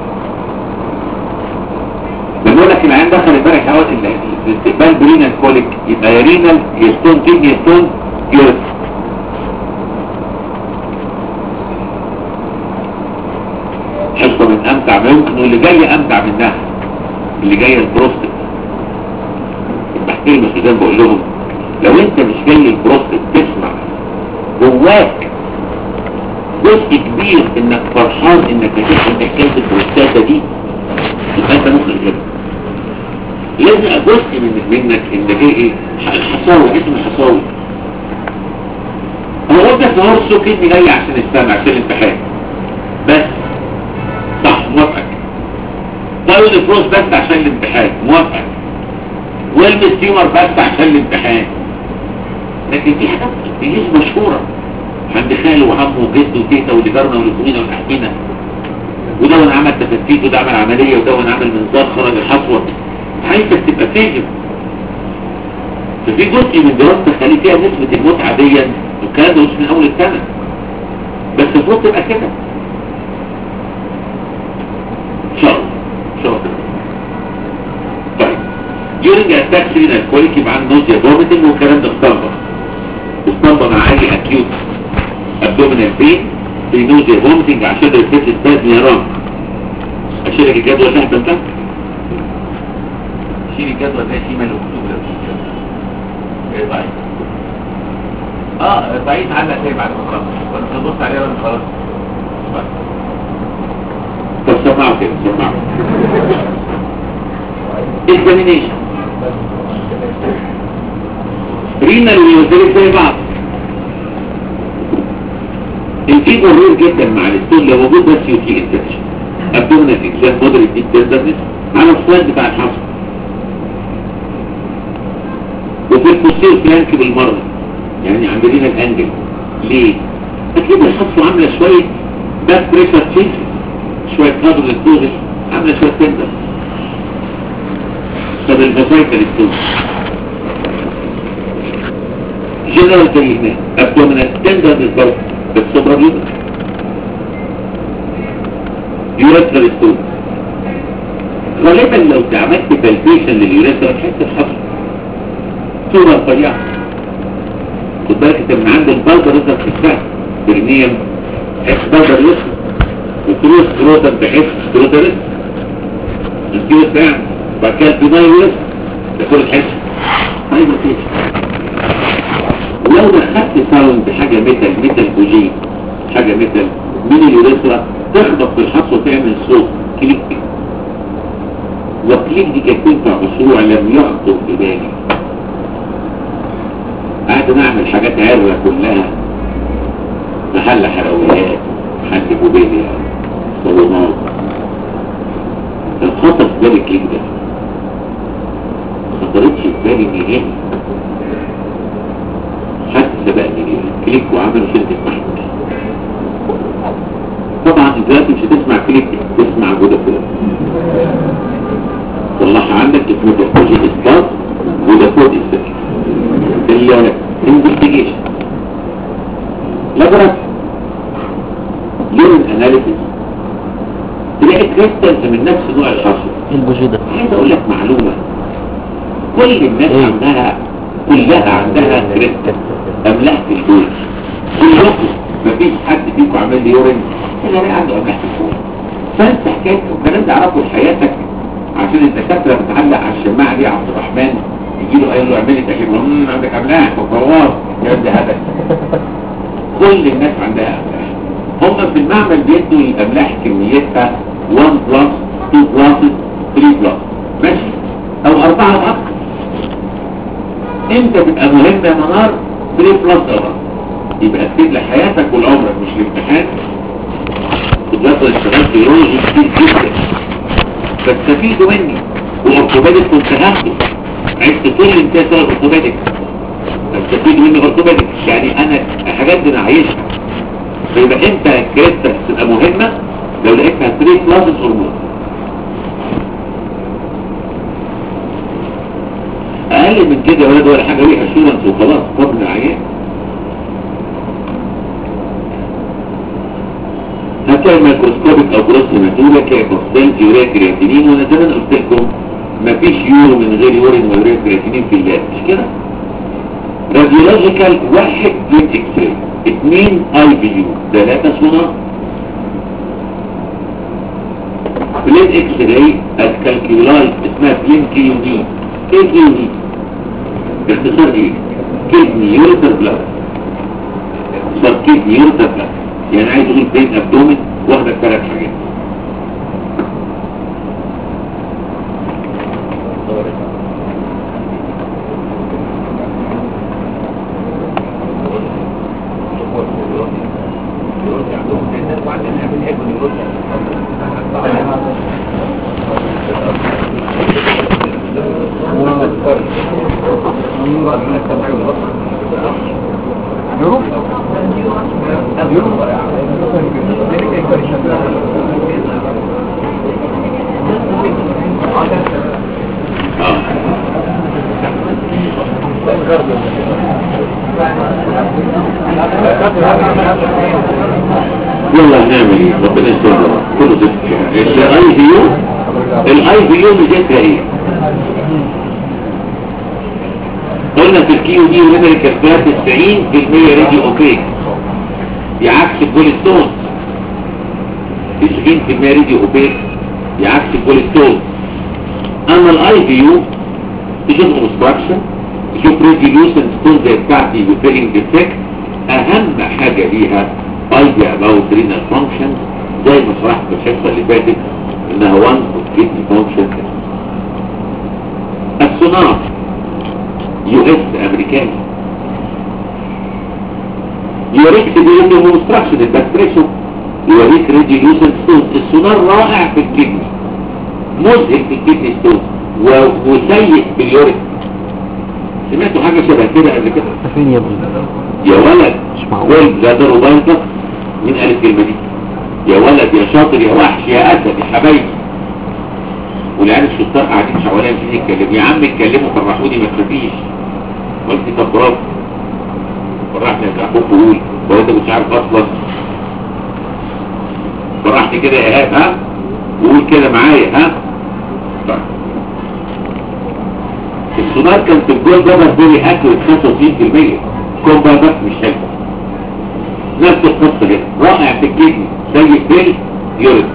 لما اقول لك العين دخل امبارح حوالي الاستقبال برينا الكوليك يبقى يا رينال يا ستون كدني يا ستون يورث حصة من امتع ما يمكن جاية امتع منها اللي جاية البروستات بحكي لهم زي ما بقول لهم لو انت مش جاي البروستات تسمع جواك جزء كبير انك فرحان انك هتفهم حكايه البروستاتا دي يبقى انت مخرج كده لازم جزء من منك انك ايه ايه الحصاوي اسم الحصاوي هو قلت لك نهار السوق كدني جاي عشان السمع عشان الامتحان بس صح موافقك طيب الفلوس بس عشان الامتحان موافقك والمستيمر بس عشان الامتحان لكن في حاجات دي مشهوره عند خاله وعمه وجده وتيتا واللي جارنا والكمينة والأحكينة وده وانا عمل تفتيت وده عمل عملية وده وانا عمل منظار خرج الحصوة عايزك تبقى فاهم ففي جزء من دراستك خلي فيها نسبة المتعة دي والكلام ده مش من أول السنة بس المفروض تبقى كده شاطر شاطر طيب during attack in alcoholic يبقى عنده نوزيا vomiting والكلام ده اسطمبة اسطمبة مع عالي acute abdominal pain في نوزيا vomiting عشان الفيت السباز نيران اشيلك الجدول ده بس شيل الجدول ده شيمال وكتوب ده ايه طيب اه بعيد عنك ايه بعد ما خلاص وانت تبص عليها وانت خلاص طب سمعوا كده سمعوا examination رينال ويوزيريك زي بعض الفيجر رير جدا مع الستول لو موجود بس يوتي انفكشن ابدومينال اكزام مودريت ديب تندرنس على السلايد بتاع الحصر وفي البوستير فلانك بالمرة يعني عاملين الانجل ليه؟ اكيد الحصر عاملة شوية باك بريشر تشينجز شوية كادر للدوغل عاملة شوية تندر طب الفاسايكل الدوغل جنرال زي هناك ابدومينال تندر بالبرد بالسوبر يوتر يوريثرا ستون غالبا لو عملت بالبيشن لليوريثرا تحس بحصر صورة رفيعة خد بالك انت من عند البلدر يظهر في الساعة برنيم حس بلدر يسر وكروس كروتر بحس كروتر يسر الكيوس يعني وبعد كده البناي يسر ده كل الحس طيب مفيش ولو دخلت ساوند بحاجة ميتال ميتال بوجين حاجة ميتال من اليوريثرا تخبط في الحصوة وتعمل صوت كليك وكليك دي كانت تنفع مشروع لم يخطر في بالي قاعد نعمل حاجات عرة كلها محل حلويات محل بوبيليا صالونات الخطر في بالي الكليك ده ما خطرتش في بالي نهائي حد سبقني ليه كليك وعملوا شركة محمود طبعا دلوقتي مش هتسمع كليك تسمع فودافون طلعها عندك اسمه تخرجي اسباط فودافون اسباط الانفستيجيشن لابرات لون اناليسيس تلاقي كريستالز من نفس نوع الحصر البوجي ده عايز اقول لك معلومة كل الناس إيه؟ عندها كلها عندها كريستال املاح في البول كلكم مفيش حد فيكم عامل لي يورين الا انا عنده املاح في البول فانت حكايه الكلام ده اعرفه لحياتك عشان الدكاتره بتعلق على الشماعه دي عبد الرحمن يجي له قايل له اعمل لي تحليل امم عندك املاح وفوار يا ابني هدف كل الناس عندها املاح هم في المعمل بيدوا الاملاح كميتها 1 بلس 2 بلس 3 بلس ماشي او 4 واكثر انت تبقى مهم يا منار 3 بلس او أكتر. يبقى تفيد لحياتك ولعمرك مش الامتحان قدرات الاشتغال في يورولوجي كتير جدا فاستفيدوا مني واورثوبيدك كنت هاخده عشت طول الامتياز سنه اورثوبيدك فاستفيدوا مني اورثوبيدك يعني انا الحاجات دي انا عايشها فيبقى انت كريستال تبقى مهمه لو لقيتها 3 بلس هرمون اقل من كده يا ولاد ولا حاجه ليه اشورنس وخلاص قبل العيان هتلاقي الميكروسكوبيك او جروس هيماتوريا كايكوستين يوريا كرياتينين وانا زمان قلت لكم مفيش يورو من غير يورين ويوريا كرياتينين في اللاب مش كده راديولوجيكال واحد جيت اكس راي اثنين اي بي يو ثلاثة سونار بلين اكس راي الكالكيولاي اسمها بلين كيو دي ايه كيو دي باختصار ايه كدني يورتر بلاد اختصار كدني يورتر بلاد يعني عايز اقول بين ابدومن واخدة ثلاث حاجات يلا هنعمل ايه ربنا يستر كله زفت الاي في يو الاي في يو بجد ايه قلنا في الكيو دي ونمر كفات 90% راديو اوبيك بعكس الكوليسترول 90% راديو اوبيك بعكس الكوليسترول اما الاي في يو تشوف اوبستراكشن تشوف ريديوسن ستون زي بتاعتي وفيلنج ديفكت اهم حاجه ليها ايديا اباوت رينال فانكشن زي ما شرحت في الحصه اللي فاتت انها وان اوف كيدني فانكشن السونار يو اس امريكاني يوريك سيبيليتي ومستراكشن البكتريشن يوريك ريديوسن ستون السونار رائع في الكدني مزهق في الكدني ستون و- وسيء في اليوريك سمعتوا حاجه شبه كده قبل كده فين يا ابني يا ولد مش معقول ولد لا ده ربايطة مين قال الكلمة دي يا ولد يا شاطر يا وحش يا أسد يا حبايبي والعيال الشطار قاعدين حواليا مش يتكلموا يا عم اتكلموا فرحوني ما تخافيش قلت طب برافو فرحني يا اخوك قول هو انت مش عارف اصلا فرحني كده يا ايهاب ها وقول كده معايا ها طيب السونار كان في الجول ده فيري اكيوريت 95% كومبا بس مش حلو نفس القصة كده رائع في الكدني زي البيل يوريد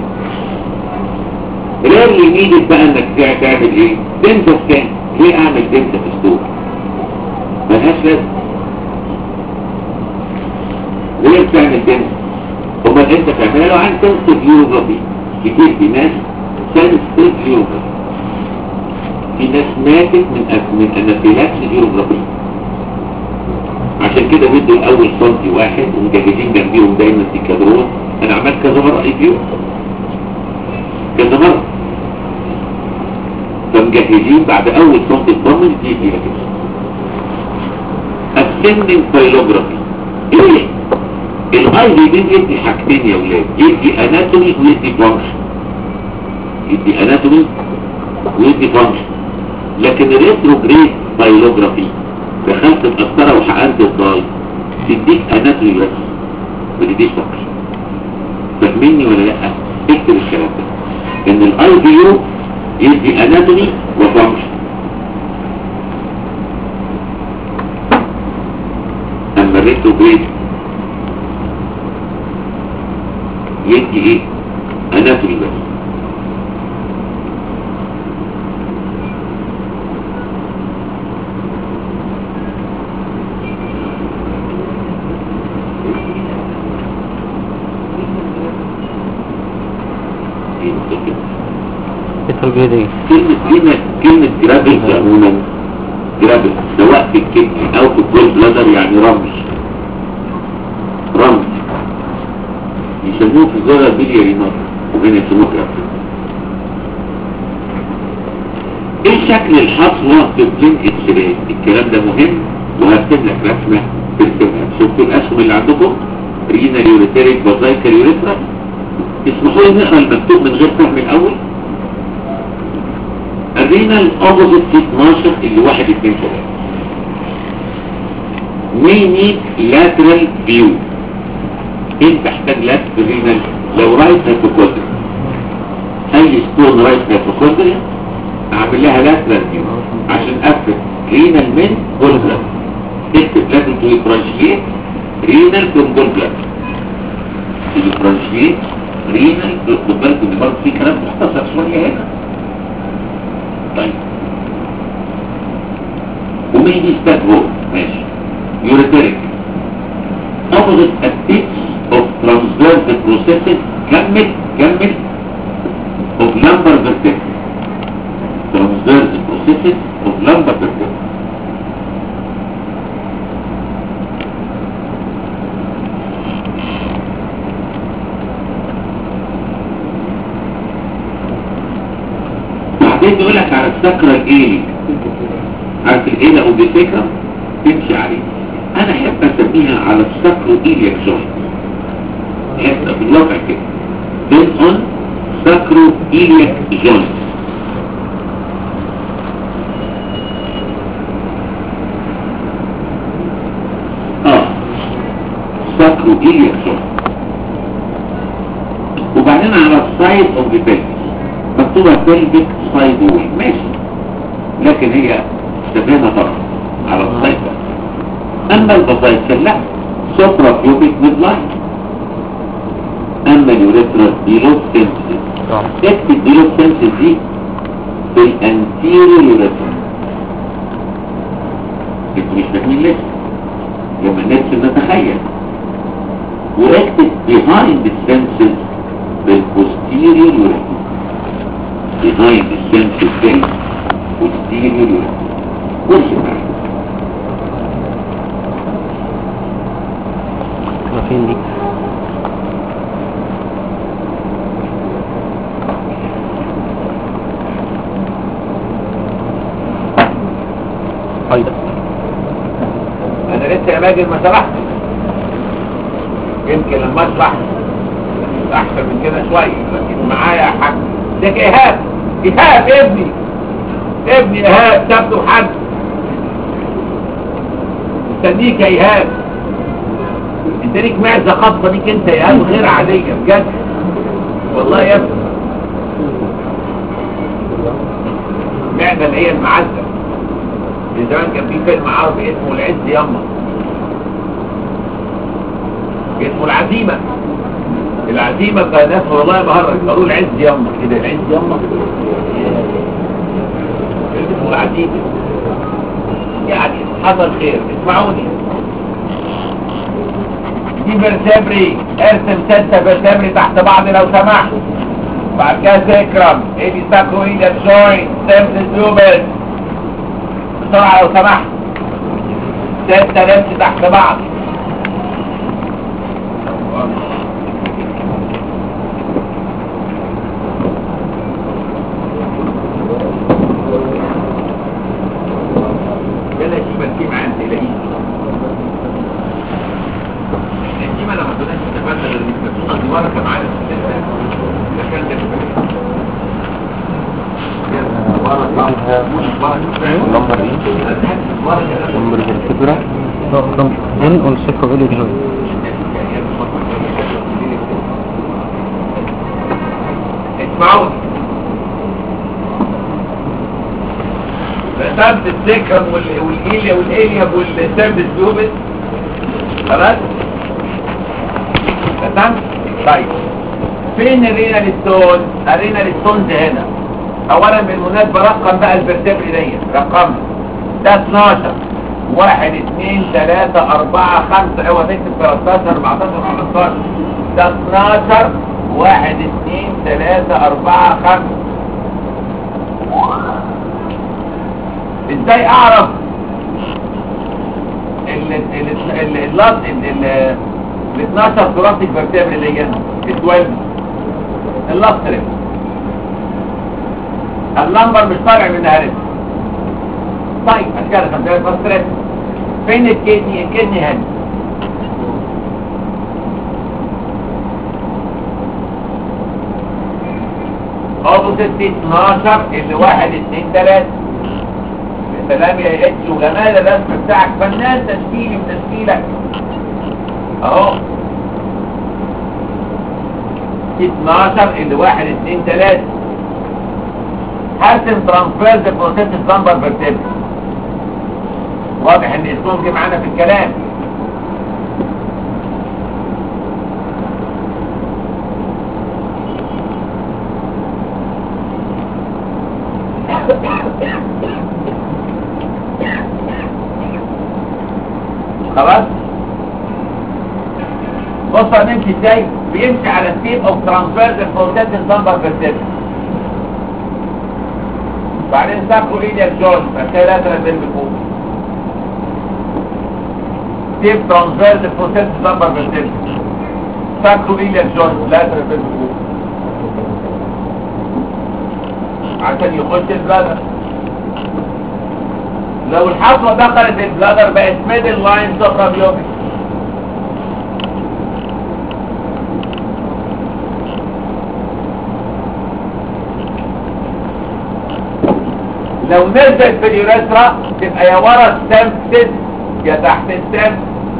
ريرلي نيدد بقى انك تع- تعمل ايه دنسة سكان ليه اعمل دنسة في ستور ملهاش لازم ليه بتعمل دنسة امال انت تعملها لو عن سنسيتيف يوروجرافي كتير في ناس سنسيتيف يوروجرافي في ناس ماتت من أس- من انافيلاكس يوروجرافي عشان كده بدوا الاول سنتي واحد ومجهزين جنبيهم دايما ديكادرون انا عملت كذا مرة اي فيو كذا مرة فمجهزين بعد اول سنتي الضمن دي فيها كده ascending phylography ايه الاي دي دي يدي حاجتين يا ولاد يدي اناتومي ويدي فانكشن يدي اناتومي ويدي فانكشن لكن الريتروجريد بايلوجرافي دخلت القسطرة وحقنت الضاي تديك اناتومي بس ما تديش فانكشن فاهميني ولا لا اكتب الكلام ده ان الاي بي يو يدي اناتومي وفانكشن اما الريتروجريد يدي ايه اناتومي بس ايه ممكن بتروجريد ايه كلمة كلمة كلمة جرابلز عموما جرابلز سواء في الكدني او في الجول بلادر يعني رمز رمز يسموه في الزرع بيلياري نار وهنا يسموه جرابلز ايه شكل الحصوة في بلين اكس راي الكلام ده مهم وهرسم لك رسمة ترسمها شفتوا الاسهم اللي عندكم رينال يوريتريك بازايكال يوريترا اسمحوا لي نقرا المكتوب من غير فهم الاول الرينال اوبوزيت في 12 اللي واحد اتنين تلاته may need lateral view انت تحتاج lateral رينال لو رايت هيبوكوندريا اي ستون رايت هيبوكوندريا اعمل لها lateral view عشان افرق رينال من جول بلاد اكتب لازم تو يفرنشيت رينال فروم جول بلاد يفرنشيت رينال خد بالك ان برضه في كلام مختصر شويه هنا طيب ومين دي ستات هو ماشي يوريتريك opposite a pitch of transverse processes كمل كمل of lumbar vertex transverse processes of lumbar vertex بعدين يقول لك على السكرة الايلي عارف الايلة او فكرة تمشي عليه انا احب اسميها على السكرو ايليك جوينت احب في الواقع كده بين اون سكرو ايليك جوينت اه سكرو ايليك جوينت وبعدين على السايد اوف ذا بيلفس مكتوبة بيلفيك سايد وول ماشي لكن هي تبينها طبعا على السايد بس اما البسايكل لا سوبرا بيوبيك ميد لاين اما اليوريترا بيلو سيمسيس اكتب بيلو سيمسيس دي في الانتيريور يوريترا انتوا مش فاهمين لسه لما نرسم نتخيل واكتب behind the senses بالposterior urethra behind the senses base posterior urethra وارسم معايا تبقى فين دي ايضا انا لسه يا ماجد ما سبحت يمكن لما اسبح احسن من كده شويه لكن معايا يا حاج ده ايهاب ايهاب ابني ابني ايهاب سبته حد مستنيك يا ايهاب انت ليك معزه خاصه بيك انت يا ايهاب غير عاديه بجد والله يا ابني معزه اللي هي المعزه من زمان كان في فيلم عربي اسمه العز يما اسمه العزيمة العزيمة كان ناس والله بهرج قالوا العز يما كده العز يما اسمه العزيمة يعني حصل خير اسمعوني دي برسابري ارسم ستة برسابري تحت بعض لو سمحت بعد كده سكرم ايه دي ساكرويد جوينت سيمس لوبس بسرعة لو سمحت ستة لبس تحت بعض كده شيبة الكيمة عند تلاقيه الكيمة لما تقولش استفادنا غير مش مبسوطة دي بركة معانا في السلسلة ده كان ده نمبر ايه نمبر الفكرة ان والسكر ايه جوي اسمعوني رسمت السكرم والإيليا والإيليا والسيرفس بيوبس خلاص رسمت طيب فين الرينال ستون الرينال ستونز هنا اولا بالمناسبة رقم بقى الفرتبري دي رقم ده 12 واحد اثنين ثلاثة اربعة خمسة اوعى تكتب 13 14 15 ده 12 واحد اثنين ثلاثة اربعة خمسة ازاي اعرف ال ال ال ال ال ال 12 ثلاثي فيرتبري دي ال 12 اللاستريم اللمبر مش طالع منها رزق طيب اشكال خمسة فاستريس فين الكدني الكدني هنا اوبوزيت 12 اللي واحد اتنين تلاتة سلام يا اتش وجمال الرسم بتاعك فنان تشكيلي وتشكيلك اهو 12 اللي واحد اتنين تلاتة هرسم ترانسفيرز بروسيس نمبر فيرتبري واضح ان اسمهم جه معانا في الكلام خلاص بص هنمشي ازاي بيمشي على ستيب اوف ترانسفيرز البروتين نمبر بيرسيبت بعدين ساكو ايديا جورج فكده لازم بين بفوق ستيب ترانسفيرز البروتين نمبر بيرسيبت ساكو ايديا جورج لازم بين بفوق عشان يخش البلادر لو الحصوة دخلت البلادر بقت ميدل لاين سوبرا بيوبيك لو نزلت في اليوريثرا تبقى يا ورا السمسد يا تحت السمس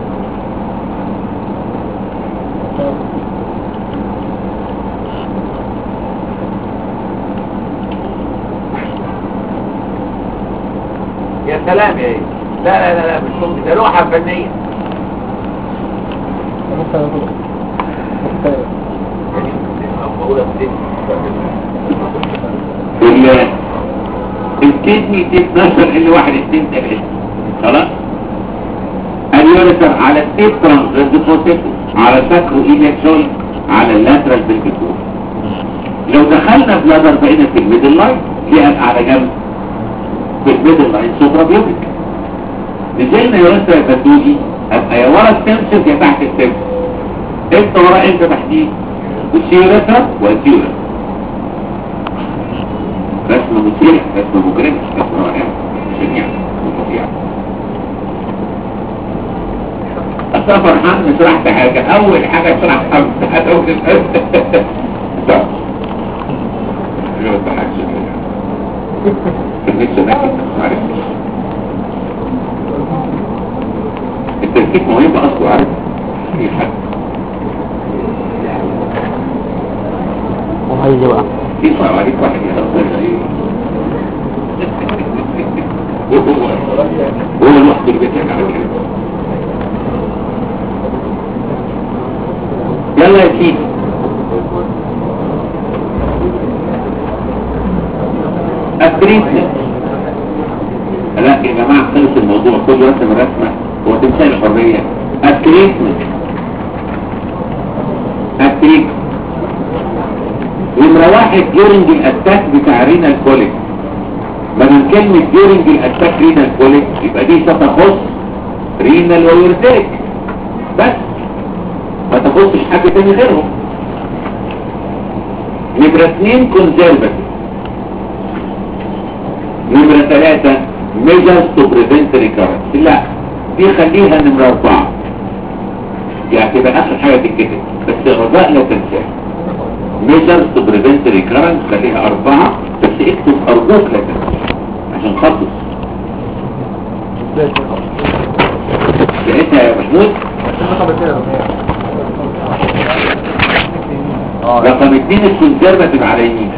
يا سلام يا ايه لا لا لا لا مش ممكن ده لوحة فنية ال- الكدني دي 12 ال 1 2 3 خلاص اليوريثر على التيب ترانسفيرز بروسيس على ساكرو ايليك جوي على اللاترال بالكتور لو دخلنا بلادر بقينا في الميدل لاين جهة على جنب في الميدل لاين سوبرا بيوبيك نزلنا يوريثر الباتولوجي هبقى يا ورا السمسس يا تحت السمسس انت ورا انت تحتيه والسيوريثر والسيوريثر رسمة مثيرة رسمة مجرمة رسمة رائعة شنيعة وفظيعة أصلا فرحان مش شرحت حاجة أول حاجة شرحتها بتاعت أول الأرض لا ما تضحكش كده كان نفسي ناكل ما عرفتش التركيب مهم أصله عارف في حد وهيجي بقى يصعب عليك واحد يخبرنا ايه وهو هو الوحد اللي بيتك على كده يلا يا سيدي التريتمنت لا يا جماعة خلص الموضوع كل رسم رسمة هو تمثال الحرية التريتمنت التريتمنت نمرة واحد during الاتاك بتاع رينال كوليك ما من كلمة during الاتاك رينال كوليك يبقى دي ستخص رينال ويورتيك بس ما تخصش حاجة تاني غيرهم نمرة اتنين كونزرفتيف نمرة ثلاثة measures to prevent recurrence لا دي خليها نمرة اربعة يعني تبقى اخر حاجة تتكتب بس الرجاء لا تنساها measures to prevent recurrence خليها أربعة بس اكتب أرجوك لا تنسى عشان خلص لقيتها يا محمود رقم اتنين الكونسرفاتيف على يمينك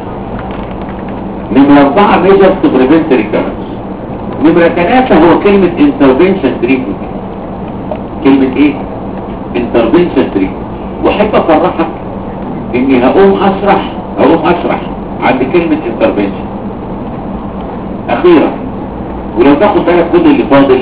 نمرة أربعة measures to prevent recurrence نمرة ثلاثة هو كلمة intervention treatment كلمة ايه؟ intervention treatment وحب أفرحك اني هقوم اشرح هقوم اشرح عند كلمة intervention اخيرا ولو تاخد بالك كل اللي فاضل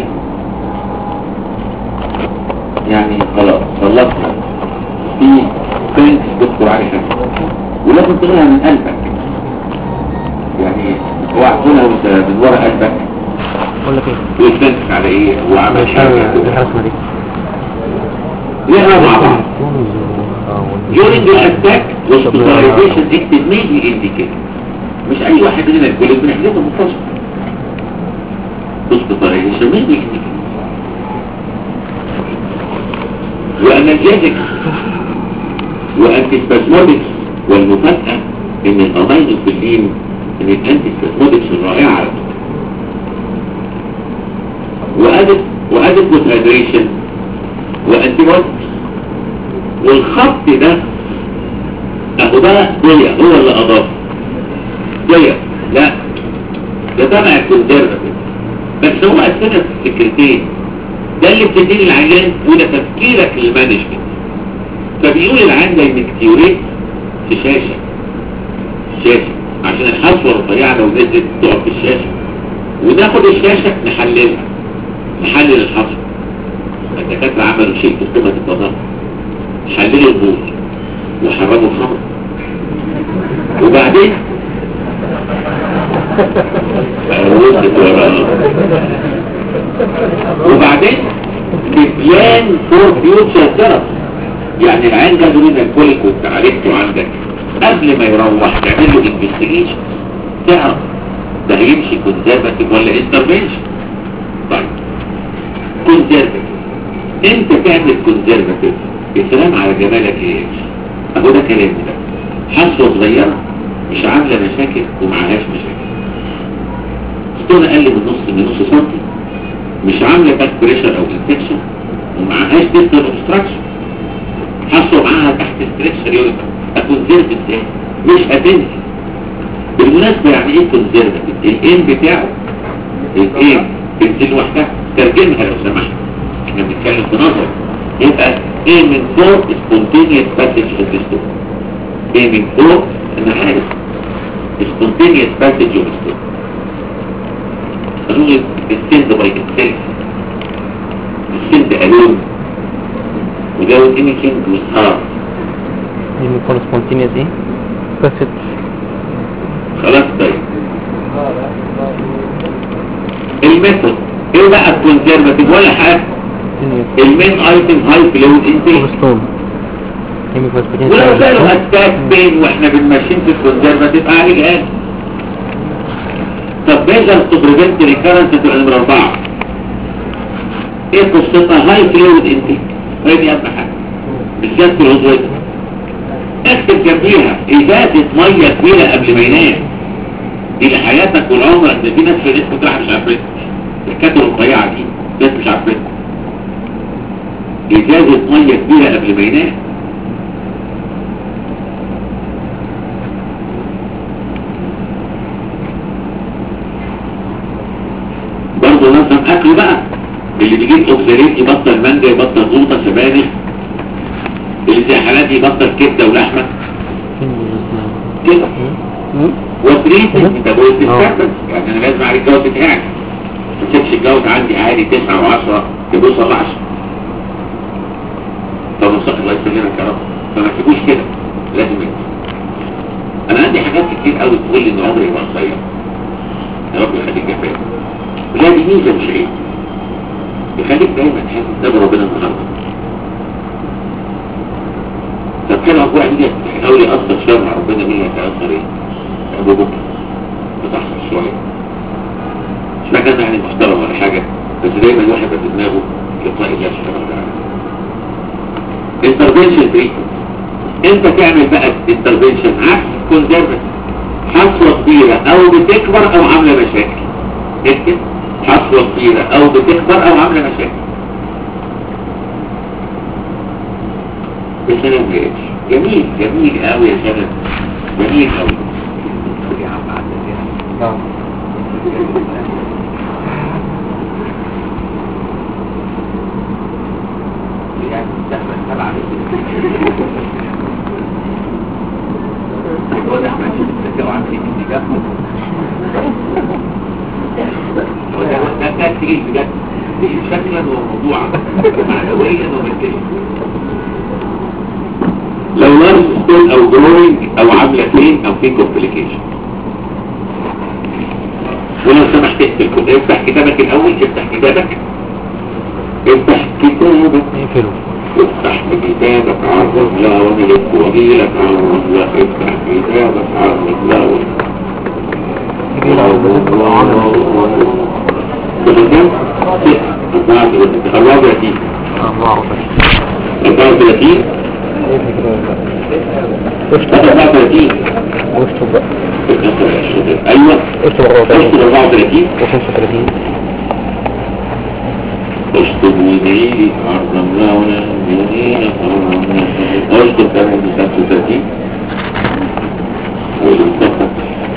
يعني خلاص خلصنا في ثانكس دكتور علي حسن ولازم تقولها من قلبك يعني اوعى تقولها وانت من ورا قلبك اقول لك ايه تقول ثانكس على ايه وعمل مش حاجه الرسمه دي نقرا مع بعض during the attack hospitalization acted mainly indicated مش اي واحد مننا الكل بنحجزه مستشفى hospitalization mainly indicated وانالجيزكس وانتسباسمودكس والمفاجأة ان الامينوفيلين ان الانتسباسمودكس الرائعة على فكرة وادت وادت هيدريشن وانتيبيوتكس والخط ده اهو ده ضيق هو اللي اضاف ضيق لا ده تبع الكونسيرفاتيف بس هو قسمها في فكرتين ده اللي بتدين العيان وده تفكيرك للمانجمنت فبيقول العيان ده انك تيوريت في شاشة شاشة عشان الحصوة الرفيعة لو نزلت تقع في الشاشة وناخد الشاشة نحللها نحلل الحصوة الدكاترة عملوا شيء في قمة الفضاء حللوا البول وحرموا الخمر وبعدين وصلت وراء وبعدين بلان فور فيوتشر ثيرابي يعني العين ده دون الكوليك وانت عالجته عندك قبل ما يروح تعمل له انفستيجيشن تعرف ده هيمشي كونزرفاتيف ولا انترفنشن طيب كونزرفاتيف انت تعمل كونزرفاتيف يا سلام على جمالك ايه اهو ده كلام ده حصوه صغيره مش عامله مشاكل ومعهاش مشاكل ستون اقل من نص من نص سنتي مش عامله باك بريشر او انفكشن ومعهاش ديستال اوبستراكشن حصوا معاها تحت ستريكشر يقول كونزرفت ايه مش هتنزل بالمناسبة يعني ايه كونزرفت الايم بتاعه الايم تنزل لوحدها ترجمها لو سمحت احنا بنتكلم في نظر يبقى ايه من فوق spontaneous passage of the stool ايه من فوق انا عارف spontaneous passage of the stool قالوا السند باي itself السند alone without anything with harm دي من فور سبونتينيوس ايه بس خلاص طيب الميثود ايه بقى الكونسرفاتيف ولا حاجه المين ايتم هاي فلويد انتيك كورستون هيمي فوسفاتين ولو كانوا اتاك بين واحنا بنمشين في الكونسرفاتيف اعالج هذا طب بيجر تو بريفنت ريكارنس تبقى نمرة أربعة ايه قصتها هاي فلويد انتيك وهي دي أهم حاجة بالذات في العضوية اكتب جنبيها ازازة مية كبيرة قبل ما ينام دي لحياتك والعمر ده في ناس في الاسم بتاعها مش عارفين الكاتب الرفيعة دي ناس مش عارفين ازازة مية كبيرة قبل ما ينام برضه نظم اكله بقى اللي بيجيب اوكساليت يبطل مانجا يبطل زوطة سبانخ اللي زي حالاتي يبطل كبدة ولحمة كده وتريتمنت انت قلت تستقبل يعني انا لازم اعرف الجوز بتاعك ما تسيبش الجوز عندي عادي 9 و10 تبص على 10 طب نصح الله يسلمك يا رب فما تسيبوش كده لازم انت انا عندي حاجات كتير قوي تقول لي ان عمري يبقى قصير يا رب يخليك جفاف ولا دي ميزه مش عيب يخليك دايما تحس قدام ربنا النهارده طب كان ابو عندي تحاول يأثر شويه مع ربنا مين يتأثر ايه ابو بكر بتحصل شويه مش معنى يعني محترم ولا حاجه بس دايما الواحد يبقى في دماغه لقاء الله سبحانه وتعالى انترفنشن تريتمنت انت تعمل بقى انترفنشن عكس كونزرفت حصوه كبيره او بتكبر او عامله مشاكل اكتب حصوه كبيره او بتكبر او عامله مشاكل بسلام جيش جميل جميل قوي يا شباب جميل قوي يا عم عبد الله يعني تحمل سبعة واضح ما تشوف التكاو عن في اتجاه وده ده ده تقيل بجد تقيل شكلا وموضوعا معنويا وماديا لو لارج ستون او جروينج او عامله فين او في كومبليكيشن ولو سمحت اقفل افتح كتابك الاول افتح كتابك افتح كتابك اقفله افتح كتابك عرض لا وملك وجيلك عرض لا افتح كتابك عرض لا وملك الرابع دي الله اكبر 34 افتح 34 واكتب بقى ايوه اكتب 34 اشطب 34 و35 اشطب وادعيلي عرضا لونا يمينك اشطب كمان ب 35 والمصطفى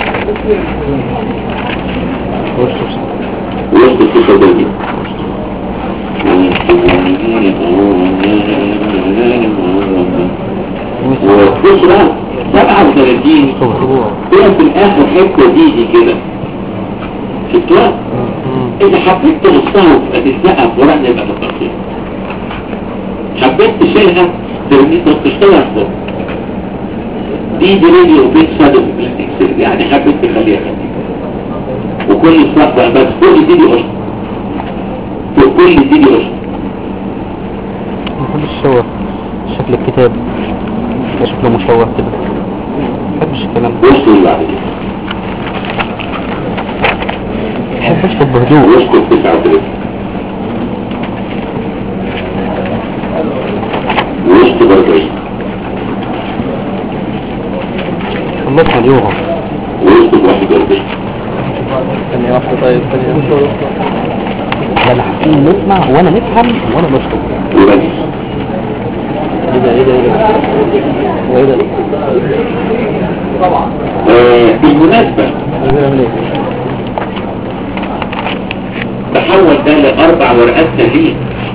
واكتب واشطب 36 واشطب وادعيلي عرضا وبص بقى 37 دي هي في الاخر حته دي دي كده شفتوها اذا حبيت تغصها وتلزقها في ورقنا يبقى كتر خير حبيت تشيلها ترميها وتشتغل فوق دي دي راديو بيت شادو بلاستيك يعني حبيت تخليها خفيفه وكل صفحه بس كل دي دي قشطه وكل دي دي قشطه ما بحبش الشوه شكل الكتاب يبقى شكله مشوه كده ما بحبش الكلام ده وصل اللي بعد كده بحب اشرب بهدوء واسكت 39 واسكت 40 خلصنا اليوغا واسكت 41 ثانية واحدة طيب ثانية ده انا حاسين نسمع وانا نفهم وانا بشرب وبس ايه ده ايه ده ايه ده وايه ده آه، بالمناسبة ايه ده ايه تحول ده لأربع ورقات تهليل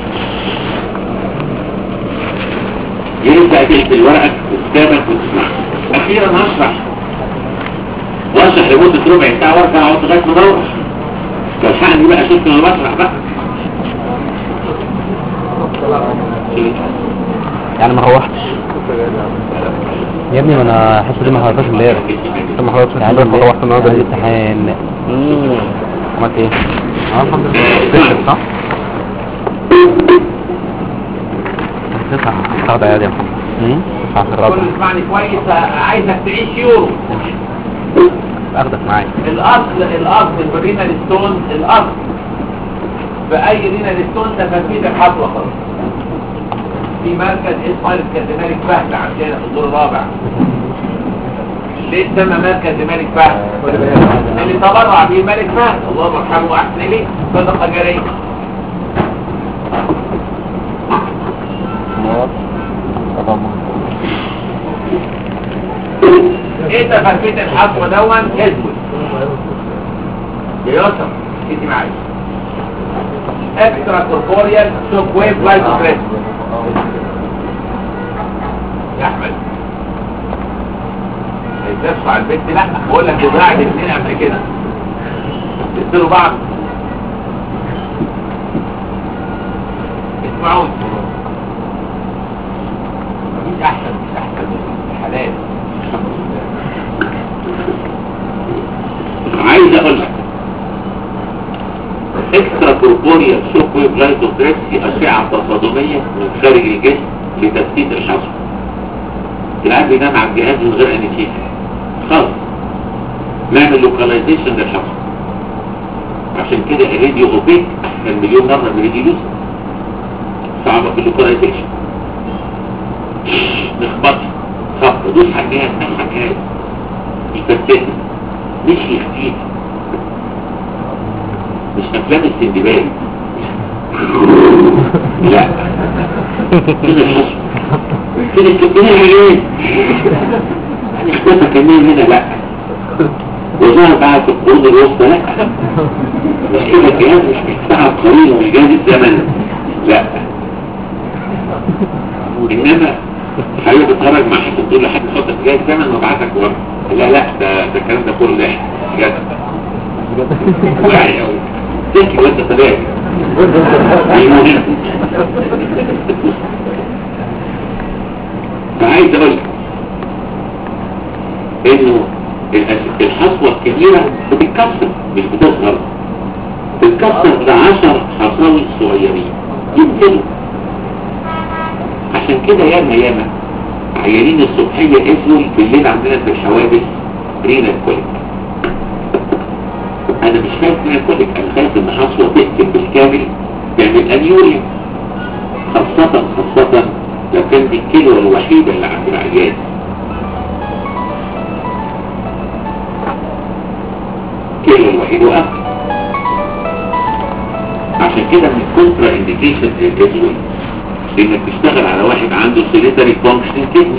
ينفع تقفل ورقك وكتابك وتسمع أخيرا هشرح واشرح لمدة ربع ساعة وارجع اقعد لغاية ما اروح تلحقني بقى شفت انا بشرح بقى يعني ما روحتش يا ابني ما انا حاسس دي ما حضرتش امبارح ما حضرتش يعني امبارح روحت النهارده عندي ليه؟ امتحان امم عملت ايه؟ اه الحمد لله تسعة صح؟ تسعة تاخد عيادي يا محمد امم تسعة في كل الرابعة اسمعني كويس عايزك تعيش يورو اخدك معايا الاصل الاصل في الرينال ستون الاصل في اي رينال ستون تفافيت الحصوه خلاص في مركز اسمه مركز ملك فهد عندنا في الدور الرابع ليه اتسمى مركز ملك فهد؟ اللي تبرع به ملك فهد الله يرحمه واحسن اليه صدقه جاريه ايه تفافيت الحصوه دون اسود ياسر انت معايا اكسترا كوربوريال شوك ويف لايتوبريس يا احمد هيتدفع على البنت لا بقول لك دراع الاثنين قبل كده يصيروا بعض اسمعوني مفيش احسن مش احسن من الحلال عايز اقول لك اكسترا كوربوريال شوك ويف لايتوتريبس هي اشعه تصادميه من خارج الجسم لتثبيت الحصوه العيان بينام على الجهاز من غير انستيزيا خالص نعمل لوكاليزيشن للحصوه عشان كده الراديو اوبيك احسن مليون مره من الراديو لوسن صعبه في اللوكاليزيشن نخبطها خبط دوس على الجهاز دوس على الجهاز يثبتها مش يخفيها مش افلام السندباد لا كده الحصر كده الكبيرة ايه يعني اختفى كمان هنا لا وظهر بقى في القرون الوسطى لا مش كده الجهاز مش محتاج قليل ومش جهاز الزمن لا انما حبيبي بتخرج مع حد تقول لحد حط في جهاز الزمن وابعتك ورا لا لا ده ده الكلام ده كله لا بجد واعي قوي تحكي وانت طبيعي المهم فعايز اقول لك انه الأس- الحصوة الكبيرة بتتكسر مش بتصغر بتتكسر لعشر حصاوي صغيرين ينزلوا عشان كده ياما ياما عيانين الصبحية اسمه بالليل عندنا في الحوادث رينا كوليك انا مش خايف من الكوليك انا خايف ان حصوة تقتل بالكامل تعمل انيوريا خاصة خاصة لو كانت دي الكلوة الوحيدة اللي عند العيان الكلوة الوحيدة وقفل عشان كده من الكونترا انديكيشن للجدول انك تشتغل على واحد عنده سيليتري فانكشن كدني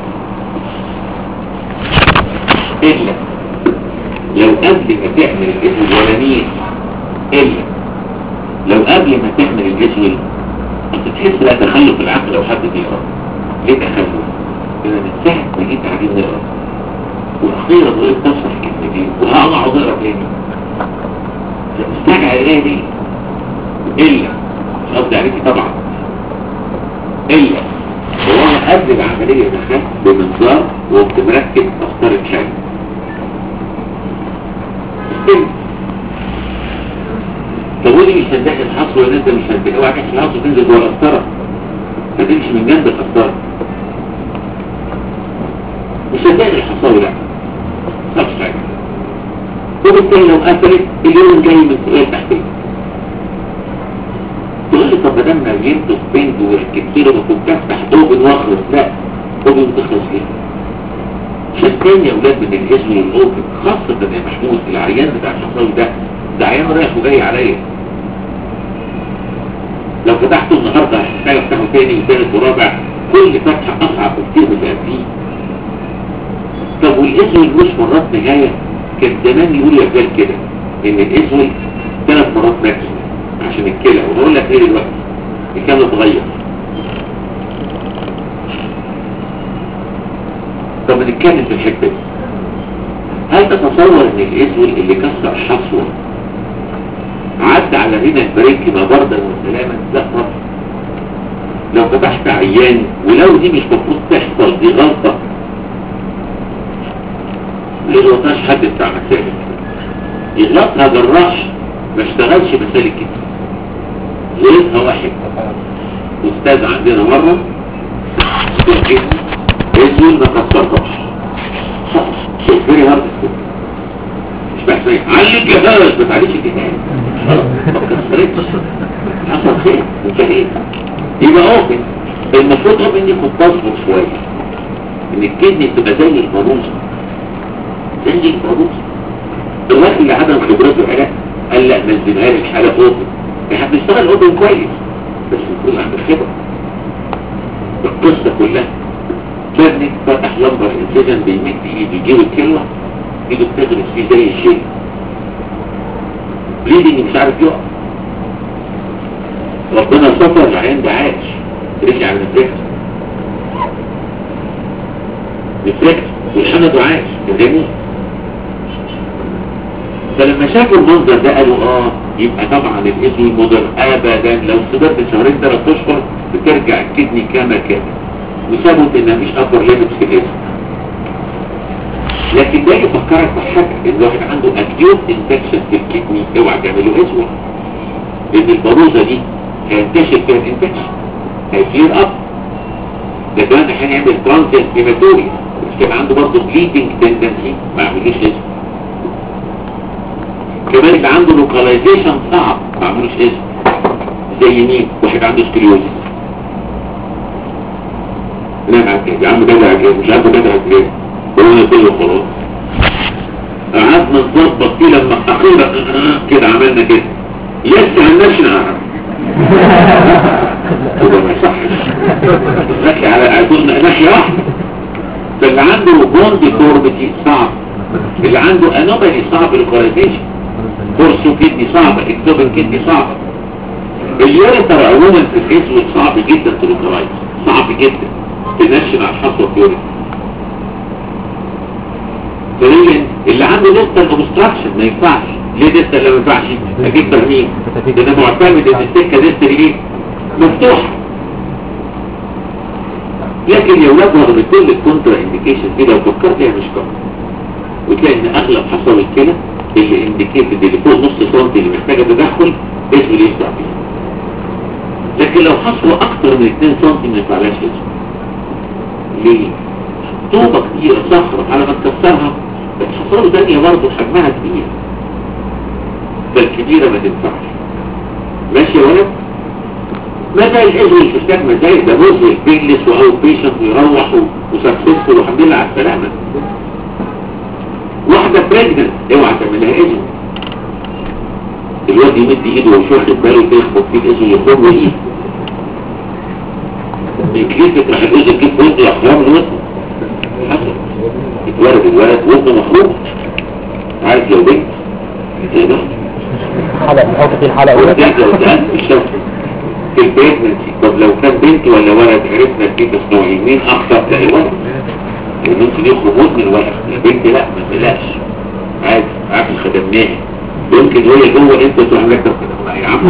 الا لو قبل ما تعمل الجسم الولانية الا لو قبل ما تعمل الجسم انت تحس لا تخلف العقل لو حد بيقرا ليه تخلف؟ لان من ساعة ما جيت قاعدين نقرا واخيرا غير تشرح كلمتين وهقعد اقرا تاني مستعجل على دي الا مش قصدي عليكي طبعا الا هو انا قبل العمليه دخلت بمنظار وقمت مركب قسطره شاي استنى طب ودي مش هتدخل الحصر ولا انت مش هتدخل اوعى تحصل الحصر تنزل جوه القسطره هتمشي من جنب القسطره مش هتلاقي الحصاوي لا مش حاجه وبالتالي لو قفلت اليوم جاي من سؤال تحتيه تقول لي طب ما دام مليانته سبنج وركبت له كنت افتح اوبن واخلص لا اوبن تخلص ليه؟ عشان تاني يا اولاد من الاسم للاوبن خاصة يا محمود العيان بتاع الحصاوي ده ده عيان رايح وجاي عليا لو فتحته النهارده هحتاج افتحه تاني وتالت ورابع كل فتحة اصعب بكتير من اللي قبليه طب والاسود مش مرات نهاية كان زمان يقول لك قال كده ان الاسود ثلاث مرات ماكسيموم عشان الكلى وهقول لك ايه دلوقتي الكلام ده اتغير طب نتكلم في الحته دي هل تتصور ان الاسود اللي كسر حصوه عدى على رينا البريك ما بردا وسلاما لا طبعا لو فتحت عيان ولو دي مش المفروض تحصل دي غلطه ما يغلطهاش حد بتاع مسالك يغلطها جراح ما اشتغلش مسالك كده غلطها واحد استاذ عندنا مرة رجل ما كسرهاش فيري هارد مش بحثي علي الجهاز ما تعليش الجهاز ما كسرتش حصل خير وكهين يبقى اوبن المفروض اوبن يكون تصبر شوية ان الكدني تبقى زي البروسة زي البروسة الواحد اللي عدم خبرته العلاج قال لا نزلها لي الحالة اوبن احنا بنشتغل اوبن كويس بس نكون عند الخبرة القصة كلها كان فتح لمبر انسجن بيمد ايده يجيب الكلمة ايده بتغرس فيه زي الشيء بليدنج مش عارف يقف ربنا سطر العين ده عاش رجع من الفكر الفكر والحمد عاش جميل فلما شافوا المنظر ده قالوا اه يبقى طبعا الاسم المضر ابدا لو صدرت شهرين ثلاث اشهر بترجع الكدني كما كان وثبت انها مش ابر ليميت في الاسم لكن ده يفكرك بحاجه ان واحد عنده اكيوت انفكشن في الكدني اوعى تعمله اسوء لان البروزه دي هينتشر فيها الانفكشن هيكلير اب ده كمان احيانا يعمل ترانزيت هيماتوريا مش كده عنده برضه بليدنج تندنسي ما يعملوش اسم كمان اللي عنده لوكاليزيشن صعب ما عملوش اسم زي مين واحد عنده سكليوزيس نعم عكاز يا عم جدع عكاز مش عارف جدع عكاز قولنا كله خلاص قعدنا نظبط فيه لما اخيرا كده عملنا كده لسه عندناش نعرف وده ما يصحش نحكي على عدونا ناحية واحدة فاللي عنده بون ديفورميتي صعب اللي عنده انومالي صعب الكوريزيشن كورسو كدني صعبة اكتوبر كدني صعبة اليوريتر عموما في الاسود صعب جدا تلوكرايز صعب جدا تنشن على الحصوة فيوري دليل اللي عنده ديستال اوبستراكشن ما ينفعش ليه ديستال لو ما ينفعش اجيب ترميم ده انا معتمد ان السكه ديستال ايه مفتوحه لكن يا ولاد رغم كل الكونترا انديكيشن دي لو فكرت فيها مش كده وتلاقي ان اغلب حصل الكلى اللي انديكيتد اللي فوق نص سنتي اللي محتاجه تدخل اسمه ليه يفتح فيه لكن لو حصوه اكتر من 2 سنتي ما ينفعلاش اسمه ليه؟ طوبة كبيرة صخرة على ما تكسرها بتحصل تانية برضه حجمها كبير فالكبيرة ما تنفعش ماشي يا ولد؟ متى الحزب الفستاك مزايد ده مزهق بيجلس واوت بيشنت ويروح وسكسسفول والحمد لله على السلامة واحدة بريجننت اوعى تعملها اذن الواد يمد ايده ومش واخد باله تخبط فيه الاذن يخرج ايده يكلفك راح الجزء كيف وزن الاحرام الوزن حصل اتولد الولد وزنه مخروج عارف لو بنت ايه ده حلقة نحط فيه الحلقة ولد لو سألت في الشمس في البريجنسي طب لو كان بنت ولا ولد عرفنا البيت نوعين مين اكثر تلاقي ولد ممكن يخرج مدمن ولا البنت لا ما تقلقش عادي عادي خدمناها يمكن هي جوه انت تروح لك طب كده يا عم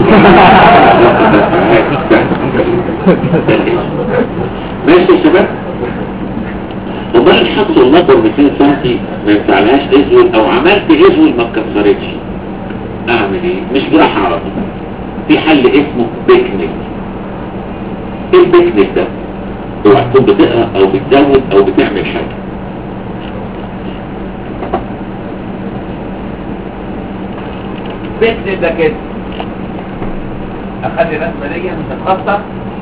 ماشي يا شباب وبقى الحبس المطر 200 سم ما ينفعلهاش ازول او عملت ازول ما اتكسرتش اعمل ايه مش جراحة على طول في حل اسمه بيكنيك ايه البيكنيك ده اوعى تكون بتقرا او بتزود او بتعمل حاجه بيت ده كده اخلي الرسمه دي مش هتخسر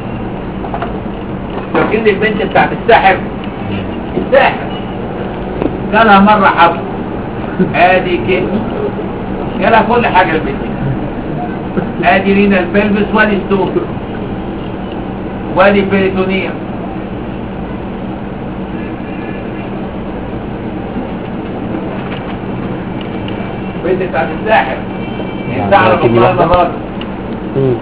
فاكرين البنت بتاعت الساحر الساحر جالها مره حبل ادي كده جالها كل حاجه البنت ادي رينا البلبس وادي ستوك وادي بيريتونيا بنت بتاعت الساحر الساحر بطلع المرات مم.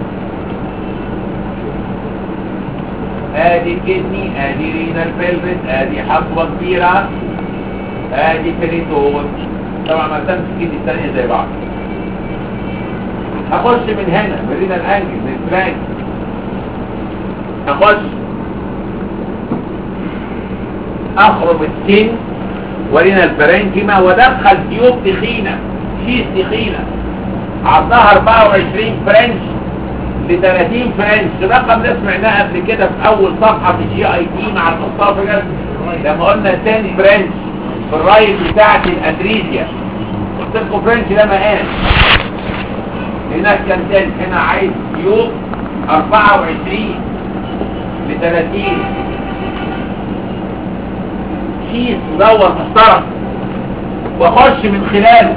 ادي الكدني ادي رينا البلبس ادي حصوة كبيرة ادي بريتون طبعا ما رسمتش الكدني الثانية زي بعض هخش من هنا من رينا الانجل من الفلانك هخش اخرج السن ورينا البرانكيما وادخل تيوب تخينة شيس تخينة عرضها 24 فرنش ل 30 فرنش الرقم ده سمعناه قبل كده في اول صفحة في الجي اي تي مع الاسطافجر لما قلنا 10 فرنش في الرايت بتاعت الادريزيا قلت لكم فرنش ده مقاس هناك كان 10 هنا عايز تيوب 24 ل 30 كيس مدور مسطرة واخش من خلاله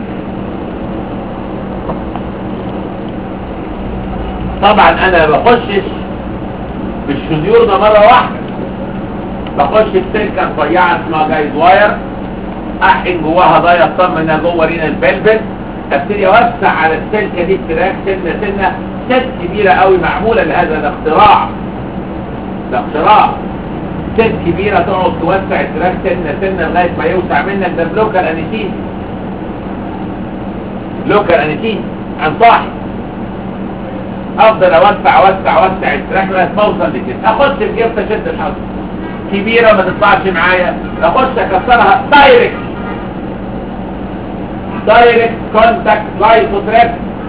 طبعا انا ما بخشش بالشذيور ده مرة واحدة بخش بسلكة رفيعة اسمها جايز واير احقن جواها ضاية اطمن انها جوه رينا البلبل ابتدي اوسع على السلكة دي التراك سنة سنة ست كبيرة قوي معمولة لهذا ده اختراع ده اختراع ست كبيرة تقعد توسع التراك سنة سنة لغاية ما يوسع منك ده بلوكال انيتين لوكال انيتين انصاحي افضل اوسع اوسع اوسع التراك لغايه ما اوصل لكده اخش بجيبت اشد الحظ كبيره ما تطلعش معايا اخش اكسرها دايركت دايركت كونتاكت لايفوتريب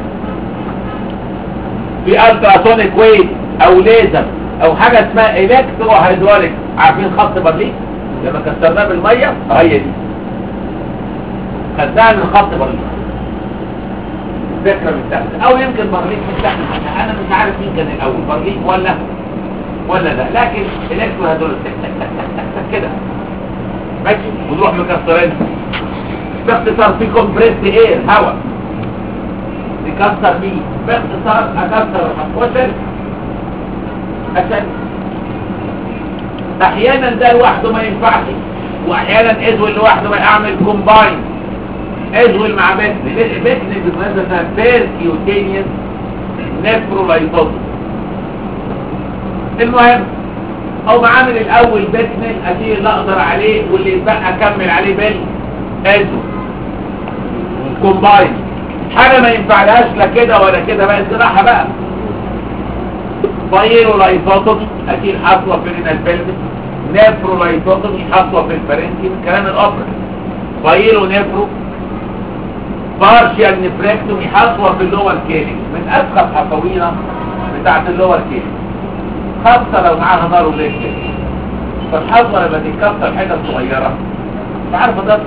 في التراسونيك ويف او ليزر او حاجه اسمها الكترو هيدروليك عارفين خط برلين لما كسرناه بالميه هي دي خدناها من خط برلين فكرة من تحت او يمكن برليك من تحت انا مش عارف مين كان الاول برليك ولا ولا ده لكن الكترو هدول تك تك تك تك تك كده ماشي ونروح مكسرين باختصار في كومبريست اير هواء نكسر بيه باختصار اكسر الحفوشن عشان احيانا ده لوحده ما ينفعش واحيانا ازول لوحده ما اعمل كومباين ازول مع بتن بتن بالمناسبه اسمها بيركيوتينيوس نفرولايتوز المهم او معامل الاول بتن الاشياء اللي اقدر عليه واللي يتبقى اكمل عليه بال ازول كومباين حاجه ما ينفعلهاش لا كده ولا كده بقى الصراحه بقى بايرولايتوتومي اكيد حصوه في رينال بلبس نفرولايتوتومي حصوه في الفرنكي من كلام الاوبرا بايرو نفرو بارشيال نفريكتومي حصوه في اللور كيلينج من اسخف حصوينه بتاعت اللور كيلينج خاصه لو معاها نار وليك فالحصوه لما تتكسر حتت صغيره مش عارفه تطلع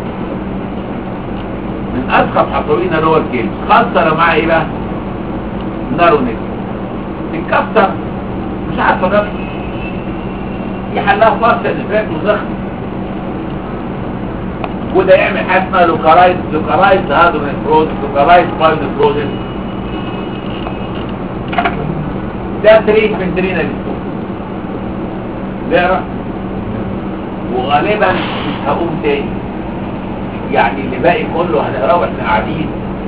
من اسخف حصوينه لور كيلينج خاصه لو معاها ايه بقى نار ونكس تتكسر مش عارفه ده في حلها فاصل اللي فات وزخم وده يعمل حاجه اسمها لوكارايز لوكارايز هادرونيفروز لوكارايز بايونيفروزن ده تريتمنت لينا للسوق ده وغالبا مش هقوم تاني يعني اللي باقي كله هنقراه واحنا قاعدين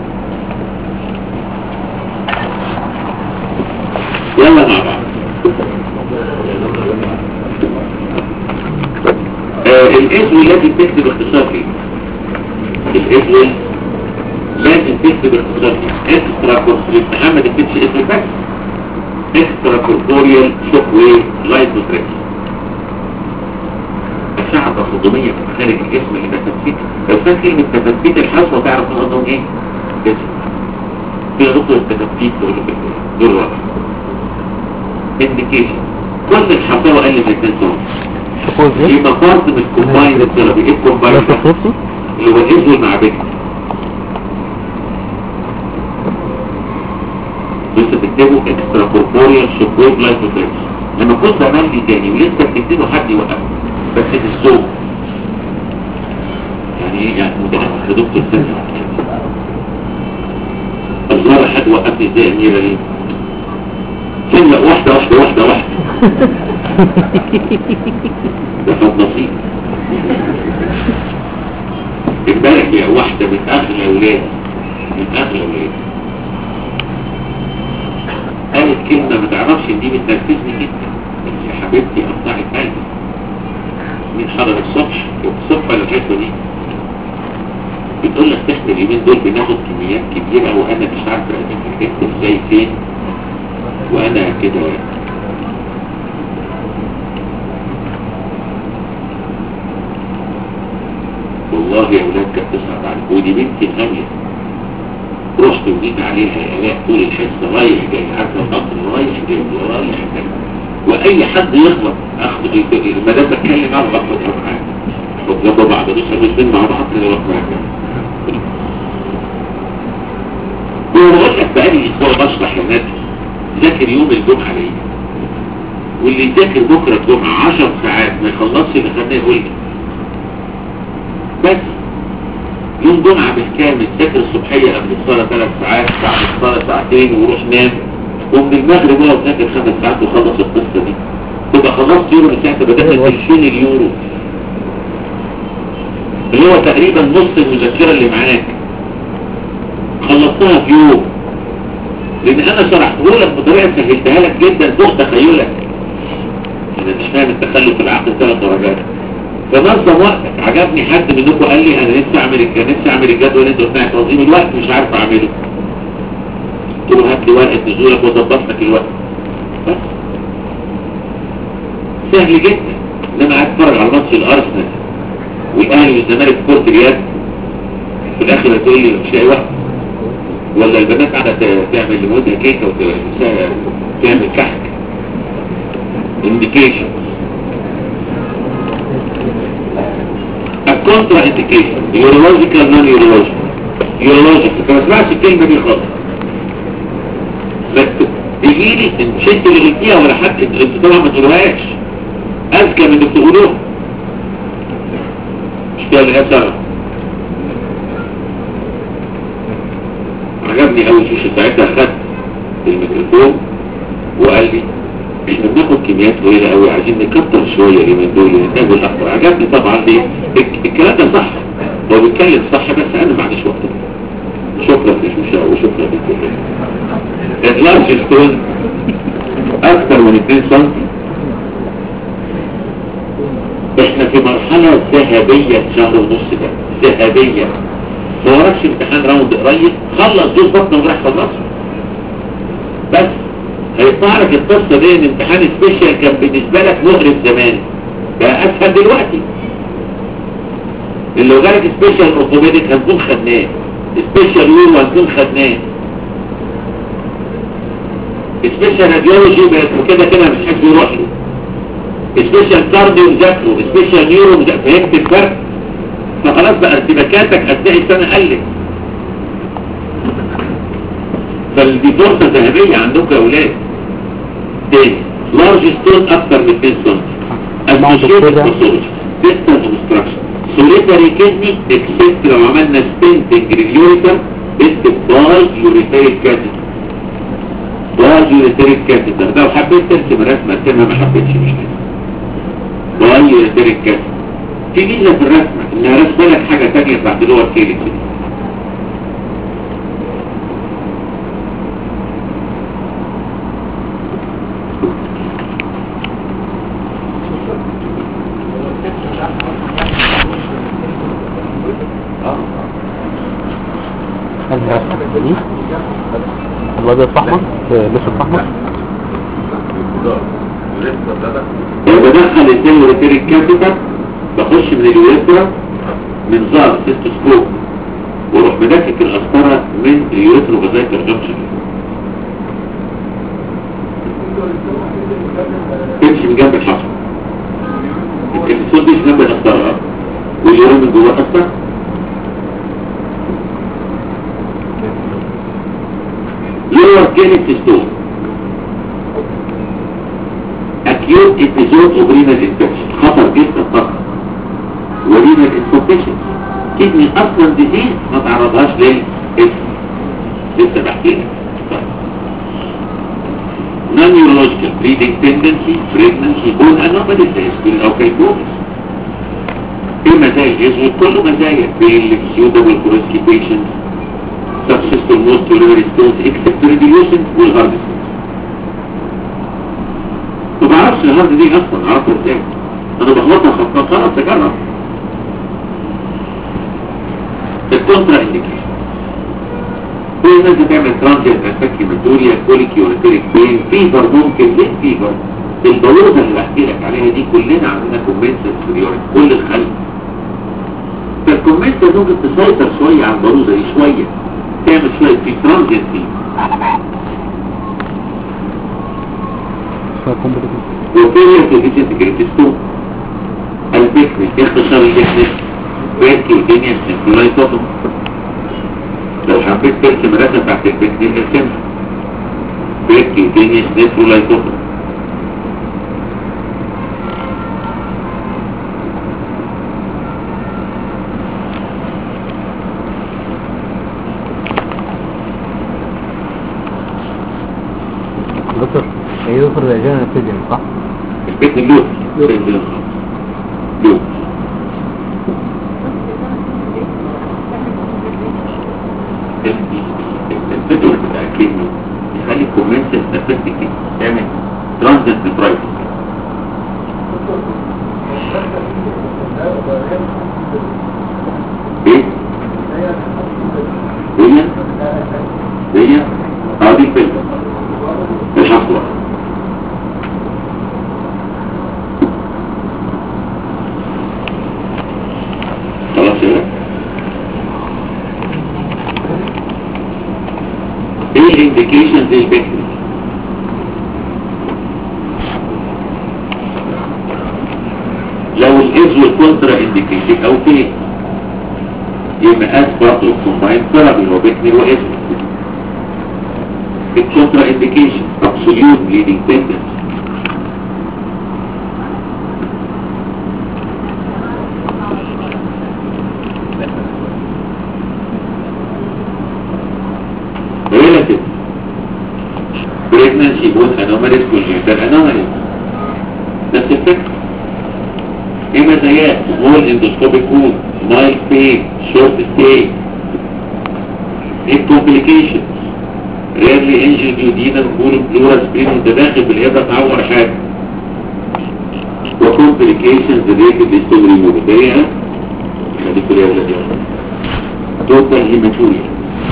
يلا مع بعض آه الاسم لازم تكتب اختصار فيه الاسم لازم تكتب اختصار فيه اكسترا كورسوريال اهم ما تكتبش اسم بس اكسترا كوربوريال شوك ويف لايت نوتريشن الشعب الصدومية في خارج الجسم اللي تثبيت لو كان كلمة تثبيت الحصوة تعرف انهم ايه جسم في نقطة التثبيت تقول له دول رابع انديكيشن كل الحصوة قال لي في التنسون شكوى في ازاي؟ مقاصد الكومباين الثيرابي ايه لا الكومباين ده؟ تخلصي؟ اللي هو الاسم مع بنت لسه تكتبه اكسترا كوربوريال شوكويت لايت نوتريشن لما كنت عمل لي تاني ولسه بتكتبه حد يوقفه بس في السوق يعني ايه يعني متنفس لدكتور سنة الله حد وقفني ازاي يا اميرة ليه سنة واحدة واحدة واحدة واحدة ده كان نصيب امبارح يا واحدة من اغلى ولاد من اغلى ولاد قالت كلمة ما تعرفش ان دي بتنرفزني جدا بس يا حبيبتي قطعت قلبي مين حضر الصبح الصبح الحته دي بتقول لك احنا اليومين دول بناخد كميات كبيرة وانا مش عارفة اكتب ازاي فين وانا كده والله يا ولاد كانت تصعب عليك ودي بنتي الغالية رحت وجيت عليها يا الاء طول الحصة رايح جاي عارفة القطر رايح جاي ورايح جاي واي حد يخبط اخد ما دام بتكلم معاه بخبط معاه وجنب بعض مش الاثنين مع بعض نروح معاه وبقول لك بقالي اسبوع بشرح للناس ذاكر يوم الجمعة ليه واللي يذاكر بكرة الجمعة 10 ساعات ما يخلصش اللي خلاه يقول لي بس يوم جمعة بالكامل ذاكر الصبحية قبل الصلاة ثلاث ساعات بعد الصلاة ساعتين وروح نام ومن المغرب بقى وذاكر خمس ساعات وخلص القصة دي تبقى خلصت يورو من ساعة بدأت تلفين اليورو اللي هو تقريبا نص المذكرة اللي معاك خلصتها في يوم لان انا شرحته لك بطريقة سهلتها لك جدا فوق تخيلك انا مش فاهم التخلف العقل ثلاث درجات فنظم وقتك عجبني حد منكم قال لي انا نفسي اعمل الج- نفسي اعمل الجدول اللي انت بتاع تنظيم الوقت مش عارف اعمله قلت له هات لي ورقه نزولك واظبط لك الوقت بس سهل جدا انما قاعد اتفرج على ماتش الارسنال والاهلي والزمالك في كره اليد في الاخر هتقول لي مش لاقي وقت ولا البنات قاعده ت- تعمل لمودها كيكه وتعمل كحك انديكيشن الكونترا انديكيشن يورولوجيكال نون يورولوجيكال يورولوجيكال فما اسمعش الكلمه دي خالص بس تجي لي مش انت اللي قلتيها ولا حد انت انت طبعا ما تقولوهاش اذكى من اللي بتقولوها مش كده اللي هي ساره عجبني قوي شوشه ساعتها خد الميكروفون وقال لي احنا بناخد كميات قليله قوي عايزين نكتر شويه اليومين دول نتناول اكتر عجبني طبعا ليه الك- الكلام ده صح هو بيتكلم صح بس انا ما عنديش وقت شكرا لشوشه وشكرا لكل اللارج ستون اكتر من 2 سم احنا في مرحلة ذهبية شهر ونص ده ذهبية ما وراكش امتحان راوند قريب خلص جوز بطن وراح خلصه بس هيطلع لك القصة دي ان امتحان سبيشال كان بالنسبة لك مغرب زمان بقى اسهل دلوقتي اللي لو جالك سبيشال اورثوبيديك هنكون خدناه سبيشال يورو هنكون خدناه سبيشال راديولوجي بقت كده كده مش حد يروح له سبيشال كارديو مذاكره سبيشال نيورو مذاكره فهمت الفرق فخلاص بقى ارتباكاتك اثناء السنه قلت فدي فرصه ذهبيه عندكم يا اولاد تاني لارج ستون اكتر من 2 سم associated pathology distal obstruction solitary kidney except لو عملنا stenting لليوريتر اسم باي يوريتريك كاتيتر باي يوريتريك كاتيتر لو حبيت ترسم الرسمه ارسمها ما حبيتش مش كده باي يوريتريك كاتيتر في ميزه في الرسمه انها رسمه لك حاجه ثانيه بعد اللي هو الكيلك أنهي رسمة دي الأبيض الأحمر الأسود الأحمر لو بدخل الاثنين يوريتيريك كابيتال بخش من اليوريترا من ظهر سيستوسكوب واروح مدكك القسطرة من اليوريترو فازايتر جنكشن تمشي من جنب الحصر الكبسول دي جنب القسطرة واليورين من جوه القسطرة lower genic stone acute episode of renal infection خطر جدا طبعا ورينال انفكشن كدني اصلا ديزيز ما تعرضهاش للاسم لسه بحكي لك non neurological bleeding tendency pregnancy bone anomaly زي سبيل او كيكوبس ايه مزايا الاسود كله مزايا بين السيودابل كورسكيبيشن subsystem most delivery stones except reducing والهارد stones ما بعرفش الهارد دي اصلا عرفها ازاي انا بخلطها خطوات خلاص تجرب الكونترا انديكيشن كل الناس بتعمل ترانزيت اتاك هيماتوريا كوليك يوريتيريك بين فيفر ممكن ليه فيفر البلوزه اللي بحكي لك عليها دي كلنا عندنا كومنسل سوريوري كل الخلق فالكومنسل ممكن تسيطر شويه على البلوزه دي شويه تعمل شويه في ترانزيت فيه وكيريا في الديسنتجريت ستون البكر اختصار البكر بيركي الدنيا سنكرولايتوتم لو حبيت ترسم رسم تحت البكر ارسم بيركي الدنيا سنكرولايتوتم دكتور هي دكتور الأجانب نبتدي صح؟ البكر لوت لوت الفيديو بتاع كلمة يخلي كومنت استفدت كده تعمل ترانزيت برايفت ايه؟ هي هي اه دي فيلم الحصوة خلاص كده ايه الانديكيشنز للبكتيريا لو الازول كونترا انديكيشن او فين يبقى اس برضه كومباين ثيرابي هو بكتيريا وازول الكونترا انديكيشن ابسوليوت بليدنج تندنسي relative pregnancy both anomalies congenital anomalies نفس الفكرة ايه مزايات small endoscopic wound mild pain short stay ايه complications rarely injured duodenum colon pleural spleen وانت داخل بالإبرة تعور حاجة و complications related to stone removal ده ايه ها؟ خليك في الإبرة دي total hematuria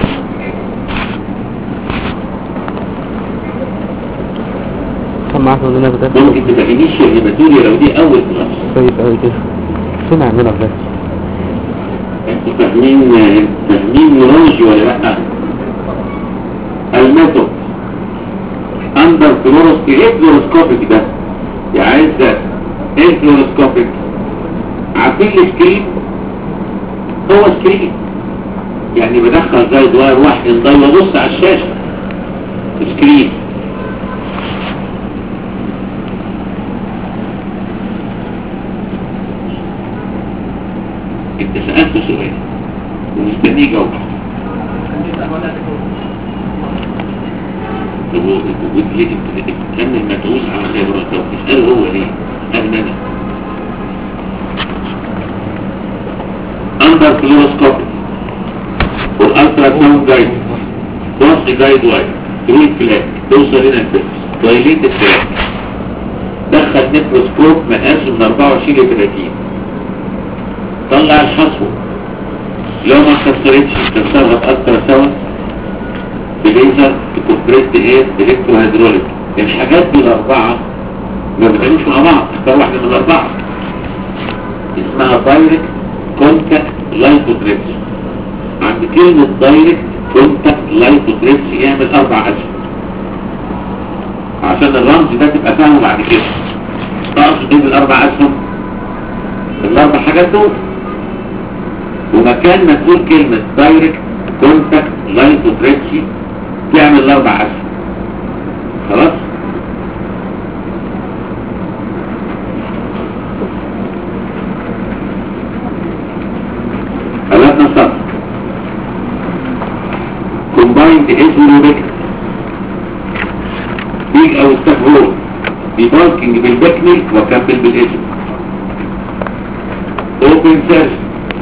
سمعت لنا بده ممكن تبقى initial hematuria لو دي أول كلاس كويس قوي كده سمع منها بجد انتوا فاهمين فاهمين نيورولوجي ولا لا الميثود اندر فلوروسكي ايه فلوروسكوبيك ده يا عايز ايه فلوروسكوبيك عارفين السكرين هو سكرين يعني بدخل زي دوار واحد ضي وابص على الشاشة سكرين انت سألت سؤال ومستنيه جاوبك طب هو ليه كان المدعوس على خبرة طب تسأله هو ليه قال انا اندر فلوروسكوبي والالترا ساوند جايد وصل جايد وايد تروي فلاك توصل هنا البس دايليت الفلاك دخل نيكروسكوب مقاسه من 24 ل 30 طلع الحصوة لو ما خسرتش تشتغل اكتر سوا بليزر بكوبريت ايه الكترو هيدروليك الحاجات دي الاربعه ما بتعملوش مع بعض اختار واحده من الاربعه اسمها دايركت كونتاكت لايفوتريبس عند كلمه دايركت كونتاكت لايفوتريبس يعمل اربع اشهر عشان الرمز ده تبقى فاهمه بعد كده تقصد ايه بالاربع اسهم الاربع حاجات دول ومكان ما تقول كلمة دايركت كونتاكت لايفوتريبسي تعمل الاربع اسهم خلاص خلصنا الصف combined اسم بيج او استفهول بباركنج بالبكني وكمل بالاسم open search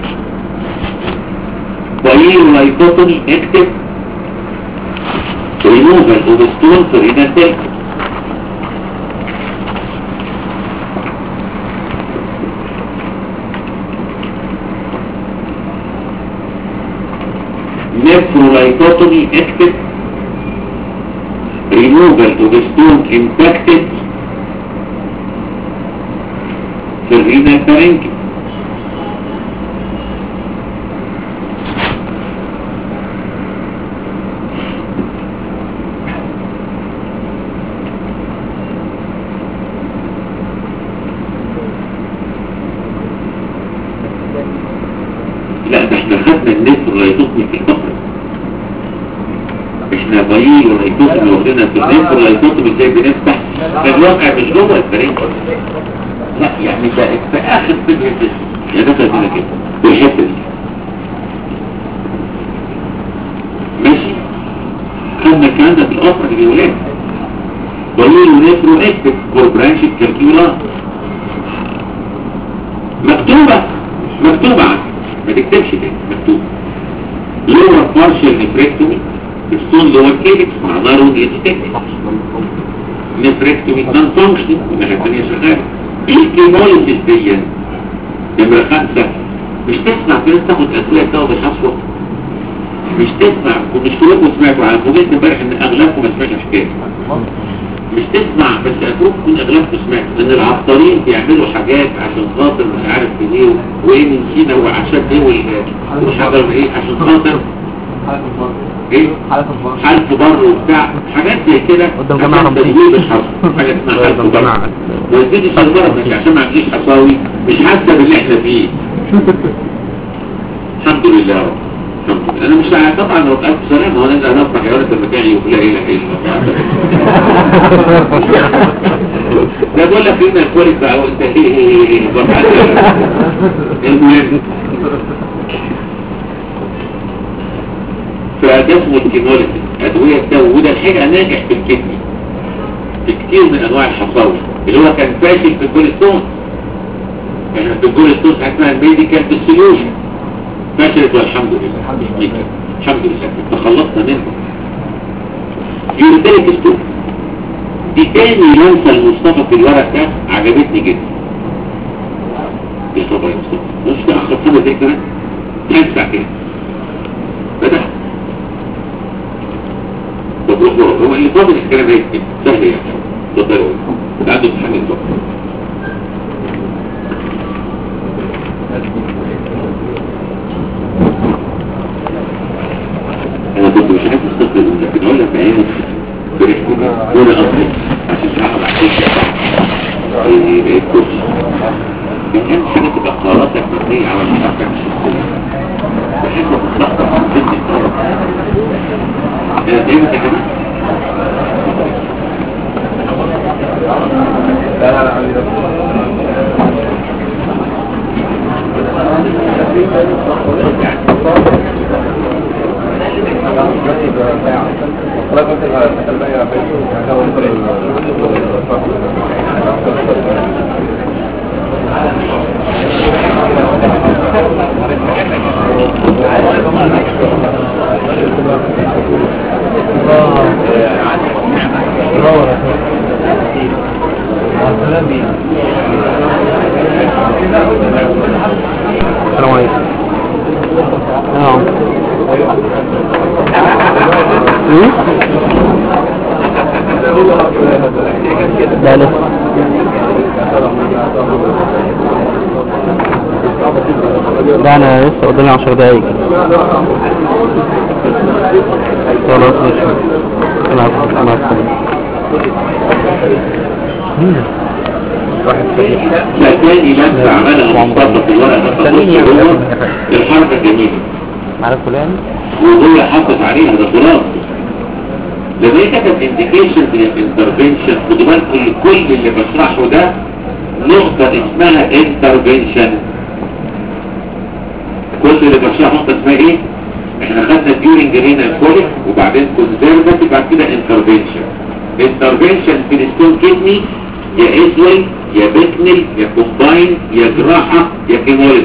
ضيير لايكوتوني اكتب removal of stone for inner telco nephrolytotomy اكتب removal of stone impacted في الرينا الفرنكي لا ده احنا خدنا النفر لا يطوفني في البحر احنا ضيين ولا يطوفني واخدنا في النفر لا يطوفني ازاي بنفتح في الواقع مش جوه الفرنكي لا يعني ده في اخر فكرة الاسم يعني ده كده كده والحتة دي ماشي خدنا الكلام ده في الأسرة اللي بيولاد ضمير نفرو اكتب كوربرانش الكالكيولار مكتوبة مكتوبة عنك ما تكتبش كده مكتوبة لور بارشل نفريكتومي الصون لور كيلكس مع نارو ديستيك نفريكتومي نون فانكشن الناحية الثانية شغالة الكيمولوجيز دي نمرة خمسة مش تسمع في ناس تاخد أدوية تاخد الحصوة مش تسمع ومش كلكم سمعتوا عن فوجئت امبارح ان اغلبكم ما سمعتش الحكايه مش تسمع بس اتوقع تكون اغلبكم سمعتوا ان العطارين بيعملوا حاجات عشان خاطر مش عارف من ايه وايه من سينا وعشان ايه وال- وحجر ايه عشان خاطر ايه حلف بر وبتاع حاجات زي كده قدام عشان جماعة رمضان. تدوير الحصر حاجه اسمها حلف قدام بر جماعة. ما تزيدش المرض مش عشان ما عنديش حصاوي مش حاسه باللي احنا فيه الحمد لله يا رب الحمد لله انا مش عارف طبعا لو الف سلامه وانا انا افرح يا ولد المكان يقول لا اله الا الله ده بقول لك هنا الكواليتي بقى وانت ايه ايه ايه ايه المهم فده اسمه الكيموليتي ادويه ده وده الحقيقه ناجح في الكدني في كتير من انواع الحصاوي اللي هو كان فاشل في الكوليسترول احنا في الكوليسترول اسمها الميديكال ديسوليوشن فشلت والحمد لله الحمد لله الحمد لله تخلصنا منه يوريداليك ستون دي تاني لمسة المصطفى في الورق ده عجبتني جدا يا خبر يا مصطفى مش تأخر سنة زي كده كام ساعتين بدأ طب روح روح هو اللي فاضل الكلام ده يكتب سهل يعني اتفضل يا ولد. عنده امتحان الظهر انا كنت مش عارف استقبل لكن اقول لك بعيني فرحتني وانا اصلي عشان تعرف عليك الكرسي كان حاجه تبقى قراراتك مبنيه على مشاركك الشخصيه بحيث تتلخبط في ضمن القرارات انا دايما يا جماعه السلام عليكم لا لسه لا انا لسه قدامي عشر دقايق خلاص ماشي انا هسكت انا هسكت لا تاني لمسة عملها مصطفى في الورقة ده تبص جوه الحركة جميلة عارف فلان وهو حافظ عليها ده خلاص لما هي كتب indications للانترفنشن خدوا بالكم كل اللي بشرحه ده نقطة اسمها intervention كل اللي بشرحه نقطة اسمها ايه؟ احنا خدنا during renal colic وبعدين conservative بعد كده intervention intervention في الستون كدني يا اسول يا بكنل يا كومباين يا جراحة يا كيمولوجي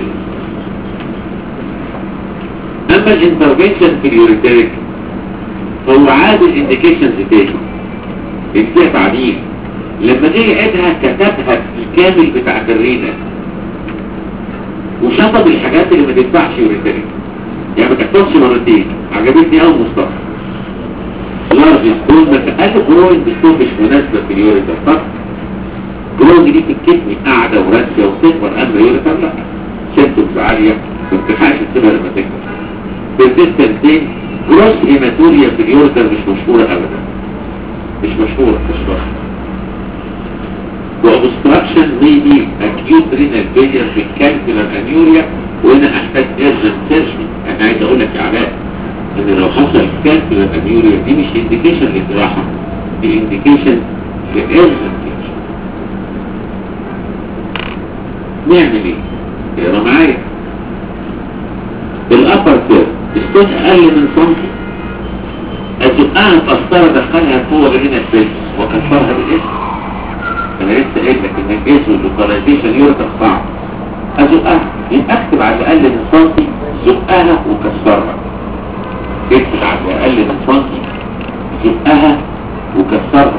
اما الانترفنشن في اليوريتريك هو عاد الانديكيشنز تاني ازاي بعدين لما جه يعيدها كتبها الكامل بتاعت الرينا وشطب الحاجات اللي ما تنفعش يوريتريك يعني ما تحفظش مرتين عجبتني قوي مصطفى لارج ستون بس قال جروينج ستون مش مناسبه في اليوريتر فقط جروينج دي في الكدني قاعده وراسيه وتكبر اما اليوريتر لا سيمتومز عاليه ما بتلحقش تسيبها لما تكبر بالديستنسين جروس هيماتوريا في اليوريتر مش مشهوره ابدا مش مشهوره مش مشهوره وابستراكشن ميبي اكيوت رينال فيلير في الكالكولر انيوريا وهنا احتاج ايرجنت سيرجري انا عايز اقول لك يا علاء ان لو حصل كالكولر انيوريا دي مش انديكيشن للجراحه دي انديكيشن لايرجنت سيرجري نعمل ايه؟ اقرا معايا الابر تير الصوت اقل من سنتي ازقها بقسطره ادخلها جوه هنا الفيس واكسرها بالاسم انا لسه قايل لك ان الجسم اللوكاليزيشن يورتر صعب ازقها يبقى اكتب على الاقل من سنتي زقها وكسرها اكتب على الاقل من سنتي زقها وكسرها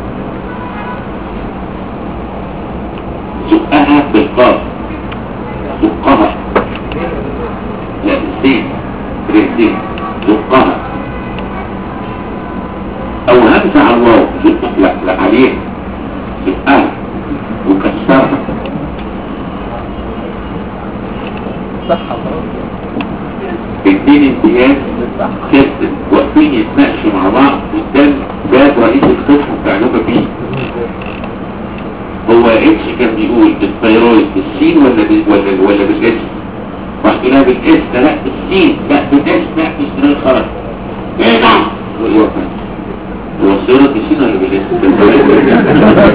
زقها بالقاف زقها لا بالسين بالسين زقها او همسة على الواو زق لا لا عليه زقها وكسرها اديني امتياز كسر واقفين يتناقشوا مع بعض قدام باب رئيس القسم بتاع لغه بيه هو اتش كان بيقول بالثيرويد بالسين ولا بال ولا ولا بالاس واحد يقولها بالاس لا لا بالسين لا بالاس لا بالسين خرج ايه ده هو هو الثيرويد بالسين ولا بالاس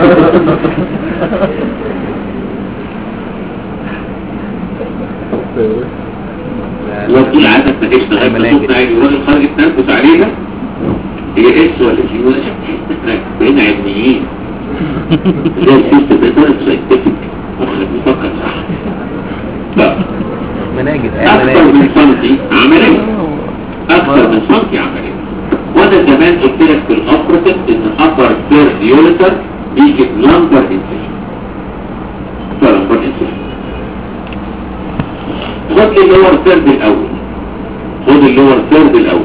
لو تقول عادة ما جيش لغاية ما تشوفنا عادي وراجل خارج التنفس عليها هي اس ولا سين ولا شيء بقينا علميين زي السيستم بيطرق ساينتفك مخك بيفكر صح لا مناجد اكثر من سنتي عملية اكثر من سنتي عملية وانا زمان قلت لك في الاوبرتيف ان upper third ureter بيجي بلمبر انسيشن بلمبر انسيشن خد لي اللور ثيرد الاول خد اللور ثيرد الاول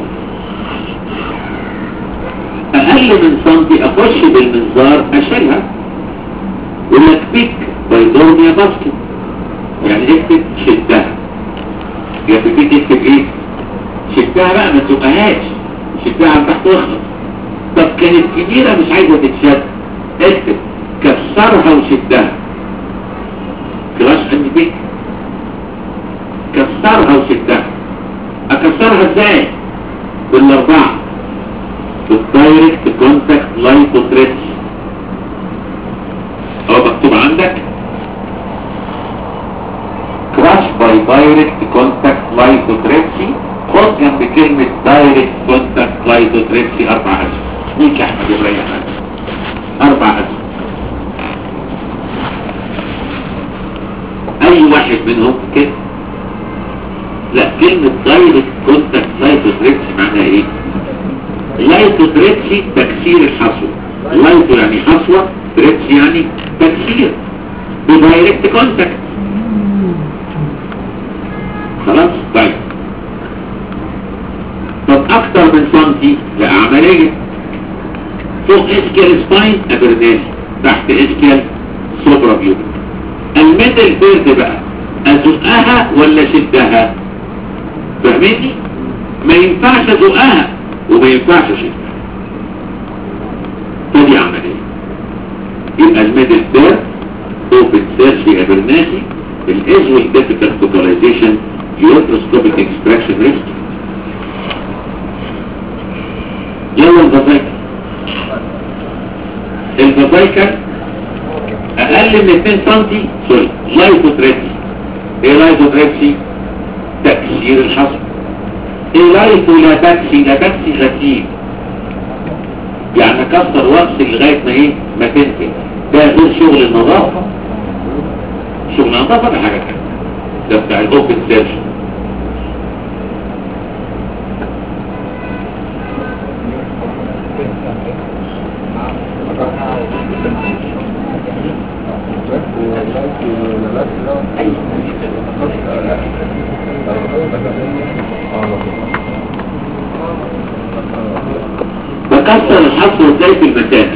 اقل من سنتي اخش بالمنظار اشيلها يقول لك بيك بيضون يا باسكت يعني اكتب شدها يا بيك اكتب ايه شدها بقى ما تبقاهاش شدها على تحت واخلص طب كانت كبيرة مش عايزة تتشد اكتب كسرها وشدها كلاش عندي بيك كسرها وشدها اكسرها ازاي بالاربعه بالدايركت كونتاكت لايكوتريتش هو مكتوب عندك كراش باي دايركت كونتاكت لايكوتريتشي خد جنب كلمة دايركت كونتاكت لايكوتريتشي اربع اسهم ليك يا احمد ابراهيم اربع اسهم اي واحد منهم كده لا كلمة دايركت كونتاكت لايكوتريتشي معناها ايه لايتو دريتشي تكسير الحصوة لايتو يعني حصوة دريتشي يعني تكسير بدايركت كونتاكت خلاص طيب طب اكتر اكبر من سنتي لا عملية فوق اسكيال سباين ابرناسي تحت اسكيال سوبرا بيوبل الميدل بيرد بقى ازقها ولا شدها فاهمني ما ينفعش ازقها وما ينفعش اشدها فدي عملية يبقى الميدل بيرد اوبن سيرشي ابرناسي الازول ديفيكال فوكاليزيشن يوتروسكوبيك اكسبريشن ريسك يلا الفازايكا الفازايكا اقل من 2 سنتي سوري لايفوتريبسي ايه لايفوتريبسي تكسير الحصر ايه لايفو لا تكسي لا تكسي غسيل يعني كسر واغسل لغايه ما ايه ما تنتهي ده غير شغل النظافه شغل النظافه ده حاجه تانية ده بتاع الاوبن سيرشن بكسر الحصر ازاي في المكان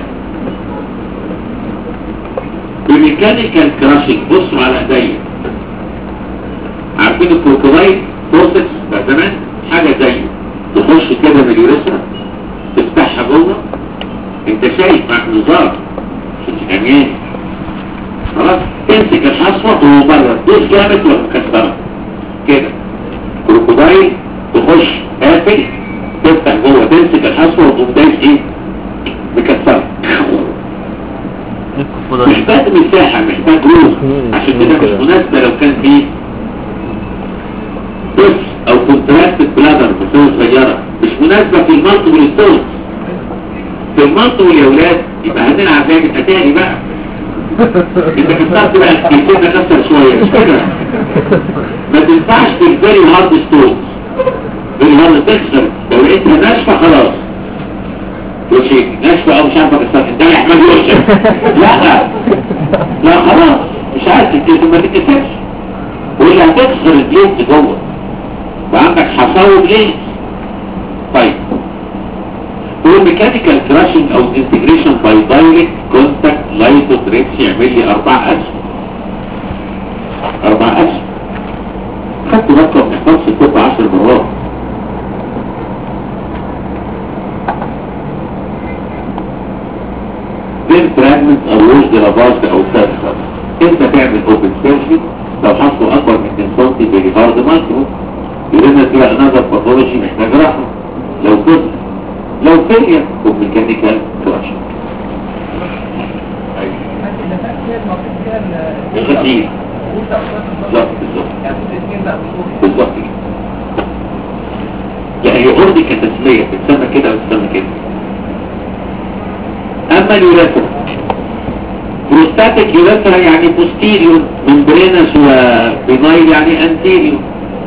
بميكانيكال كراشنج بصوا على ايديا عارفين الكروكودايل بروسس بتاع زمان حاجه زيه تخش كده من اليوريثرا تفتحها جوه انت شايف معاك نظام مش عميان خلاص تمسك الحصوه وهو بره دوس جامد تروح مكسرها كده كروكودايل تخش قافل تفتح جوه تمسك الحصوه وتقوم دايس ايه مكسرها محتاج مساحة محتاج روح عشان كده مش مناسبة لو كان في بس او كونتراكتد بلادر بصورة صغيرة مش مناسبة في المنطق والستونز في المنطق يا ولاد يبقى هنلعب لعبة اتاري بقى انت كسرت بقى كيسينا كسر شوية مش كده ما تنفعش في الفيري هارد ستونز فيري هارد تكسر لو لقيتها ناشفة خلاص وشيك ناشفة او مش عارفة كسرت انت يا احمد يوسف لا لا خلاص مش عارف تكتب ما تتكسرش واللي هتكسر الجلد جوه وعندك حصاوي بليد طيب هو الميكانيكال كراشنج او انتجريشن باي دايركت كونتاكت لايتوتريكس يعمل لي اربع اسهم اربع اسهم خدت رقم احفظ الطب 10 مرات then fragments or washed lavage او سابقا انت تعمل open surgery لو حصله اكبر من 2 سم بهارد مايكرو يبقى لنا فيها انذر باثولوجي محتاج راحه لو كنت لو فيليا وميكانيكال كراشن الغسيل بالظبط بالظبط بالظبط كده يعني يعرضي كتسمية بتسمى كده وتسمى كده اما اليوريثرا بروستاتيك يوريثرا يعني بوستيريور ممبرينس وبينايل يعني انتيريور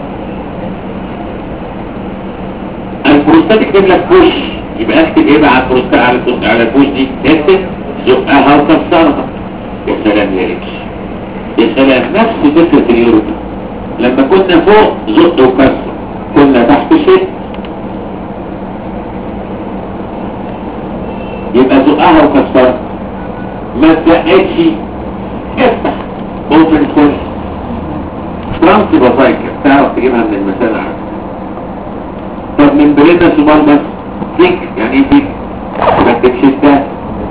البروستاتيك تملى بوش يبقى اكتب ايه بقى على البروستات على البروست على البوش دي اكتب زقها وكسرها يا سلام يا ريتش يا سلام نفس فكرة اليوروبا لما كنا فوق زق وكسر كنا تحت شيء يبقى زقها وكسرها ما تزقتش افتح اوبن كل ترانس بفايكر تعرف تجيبها من المثال عادي طب من بريدة سوبر بس ديك يعني ايه ديك ما تكشفتها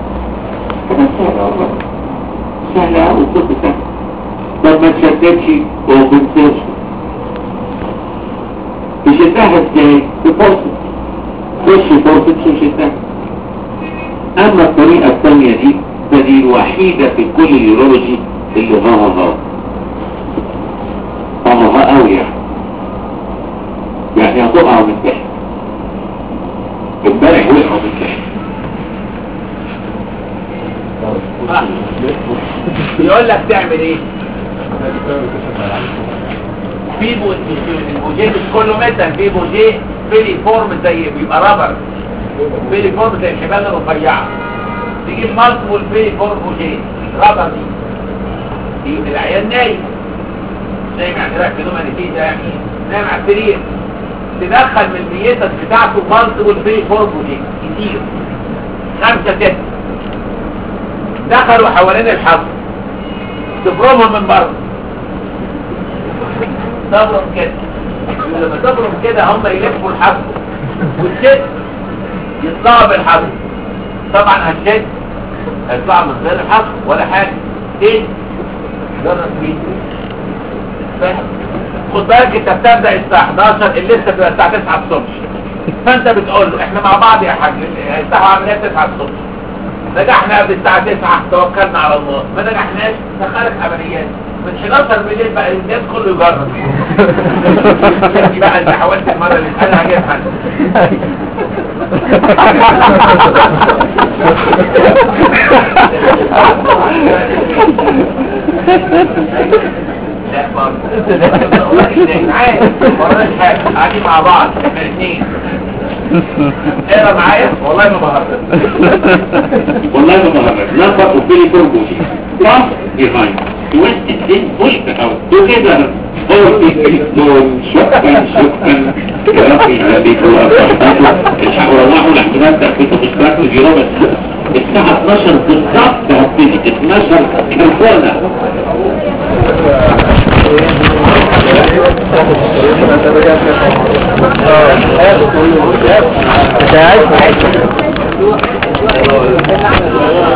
سهلة أوي الطب سهل طب ما تشددش اوبن سيرش تشدها ازاي؟ بفرصة خش فرصة وشدها اما الطريقة الثانية دي فدي الوحيدة في كل اليورولوجي اللي ها ها ها ها ها قوي يعني يعني هتقع من تحت امبارح وقعوا من تحت يقول لك تعمل ايه في بو- البوجيه مش كله مثلا في بوجيه فيلي فورم زي بيبقى رابر فيلي فورم زي الحبال الرفيعه تجيب مالتيبل فيلي فورم بوجيه رابر دي دي العيان نايم نايم يعني رايح بدون انستيزيا يعني نايم على السرير تدخل من الميتس بتاعته مالتيبل فري فورمولين كتير خمسة ستة دخلوا حوالين الحصر تبرمهم من بره تبرم كده لما تبرم كده هم يلفوا الحصر والشد يطلعوا بالحصر طبعا هالشد هيطلع من غير الحصر ولا حاجة ايه جرب فيه فاهم خد بالك انت بتبدا الساعه 11 اللسه بتبقى الساعه 9 الصبح فانت بتقول له احنا مع بعض يا حاج الساعه عمليه 9 الصبح نجحنا قبل الساعه 9 توكلنا على الله ما نجحناش دخلك عمليات من 11 بالليل بقى الناس كله يجرب تحكي بقى انت حاولت المره اللي انا هجيب حد لا برضه عادي مراش حاجه قاعدين مع بعض احنا الاثنين اقرا معايا والله ما بهرب والله ما بهرج نمبر اوف بيلي كوربوشي باس بيهايند تويست الدين بوش اوت توجذر اور دون شكرا شكرا يا ربي على بيكو الحقوا روحوا الاحتمال تأكيد مش براكتو جيروبس الساعة 12 بالظبط هبتدي 12 كالفونة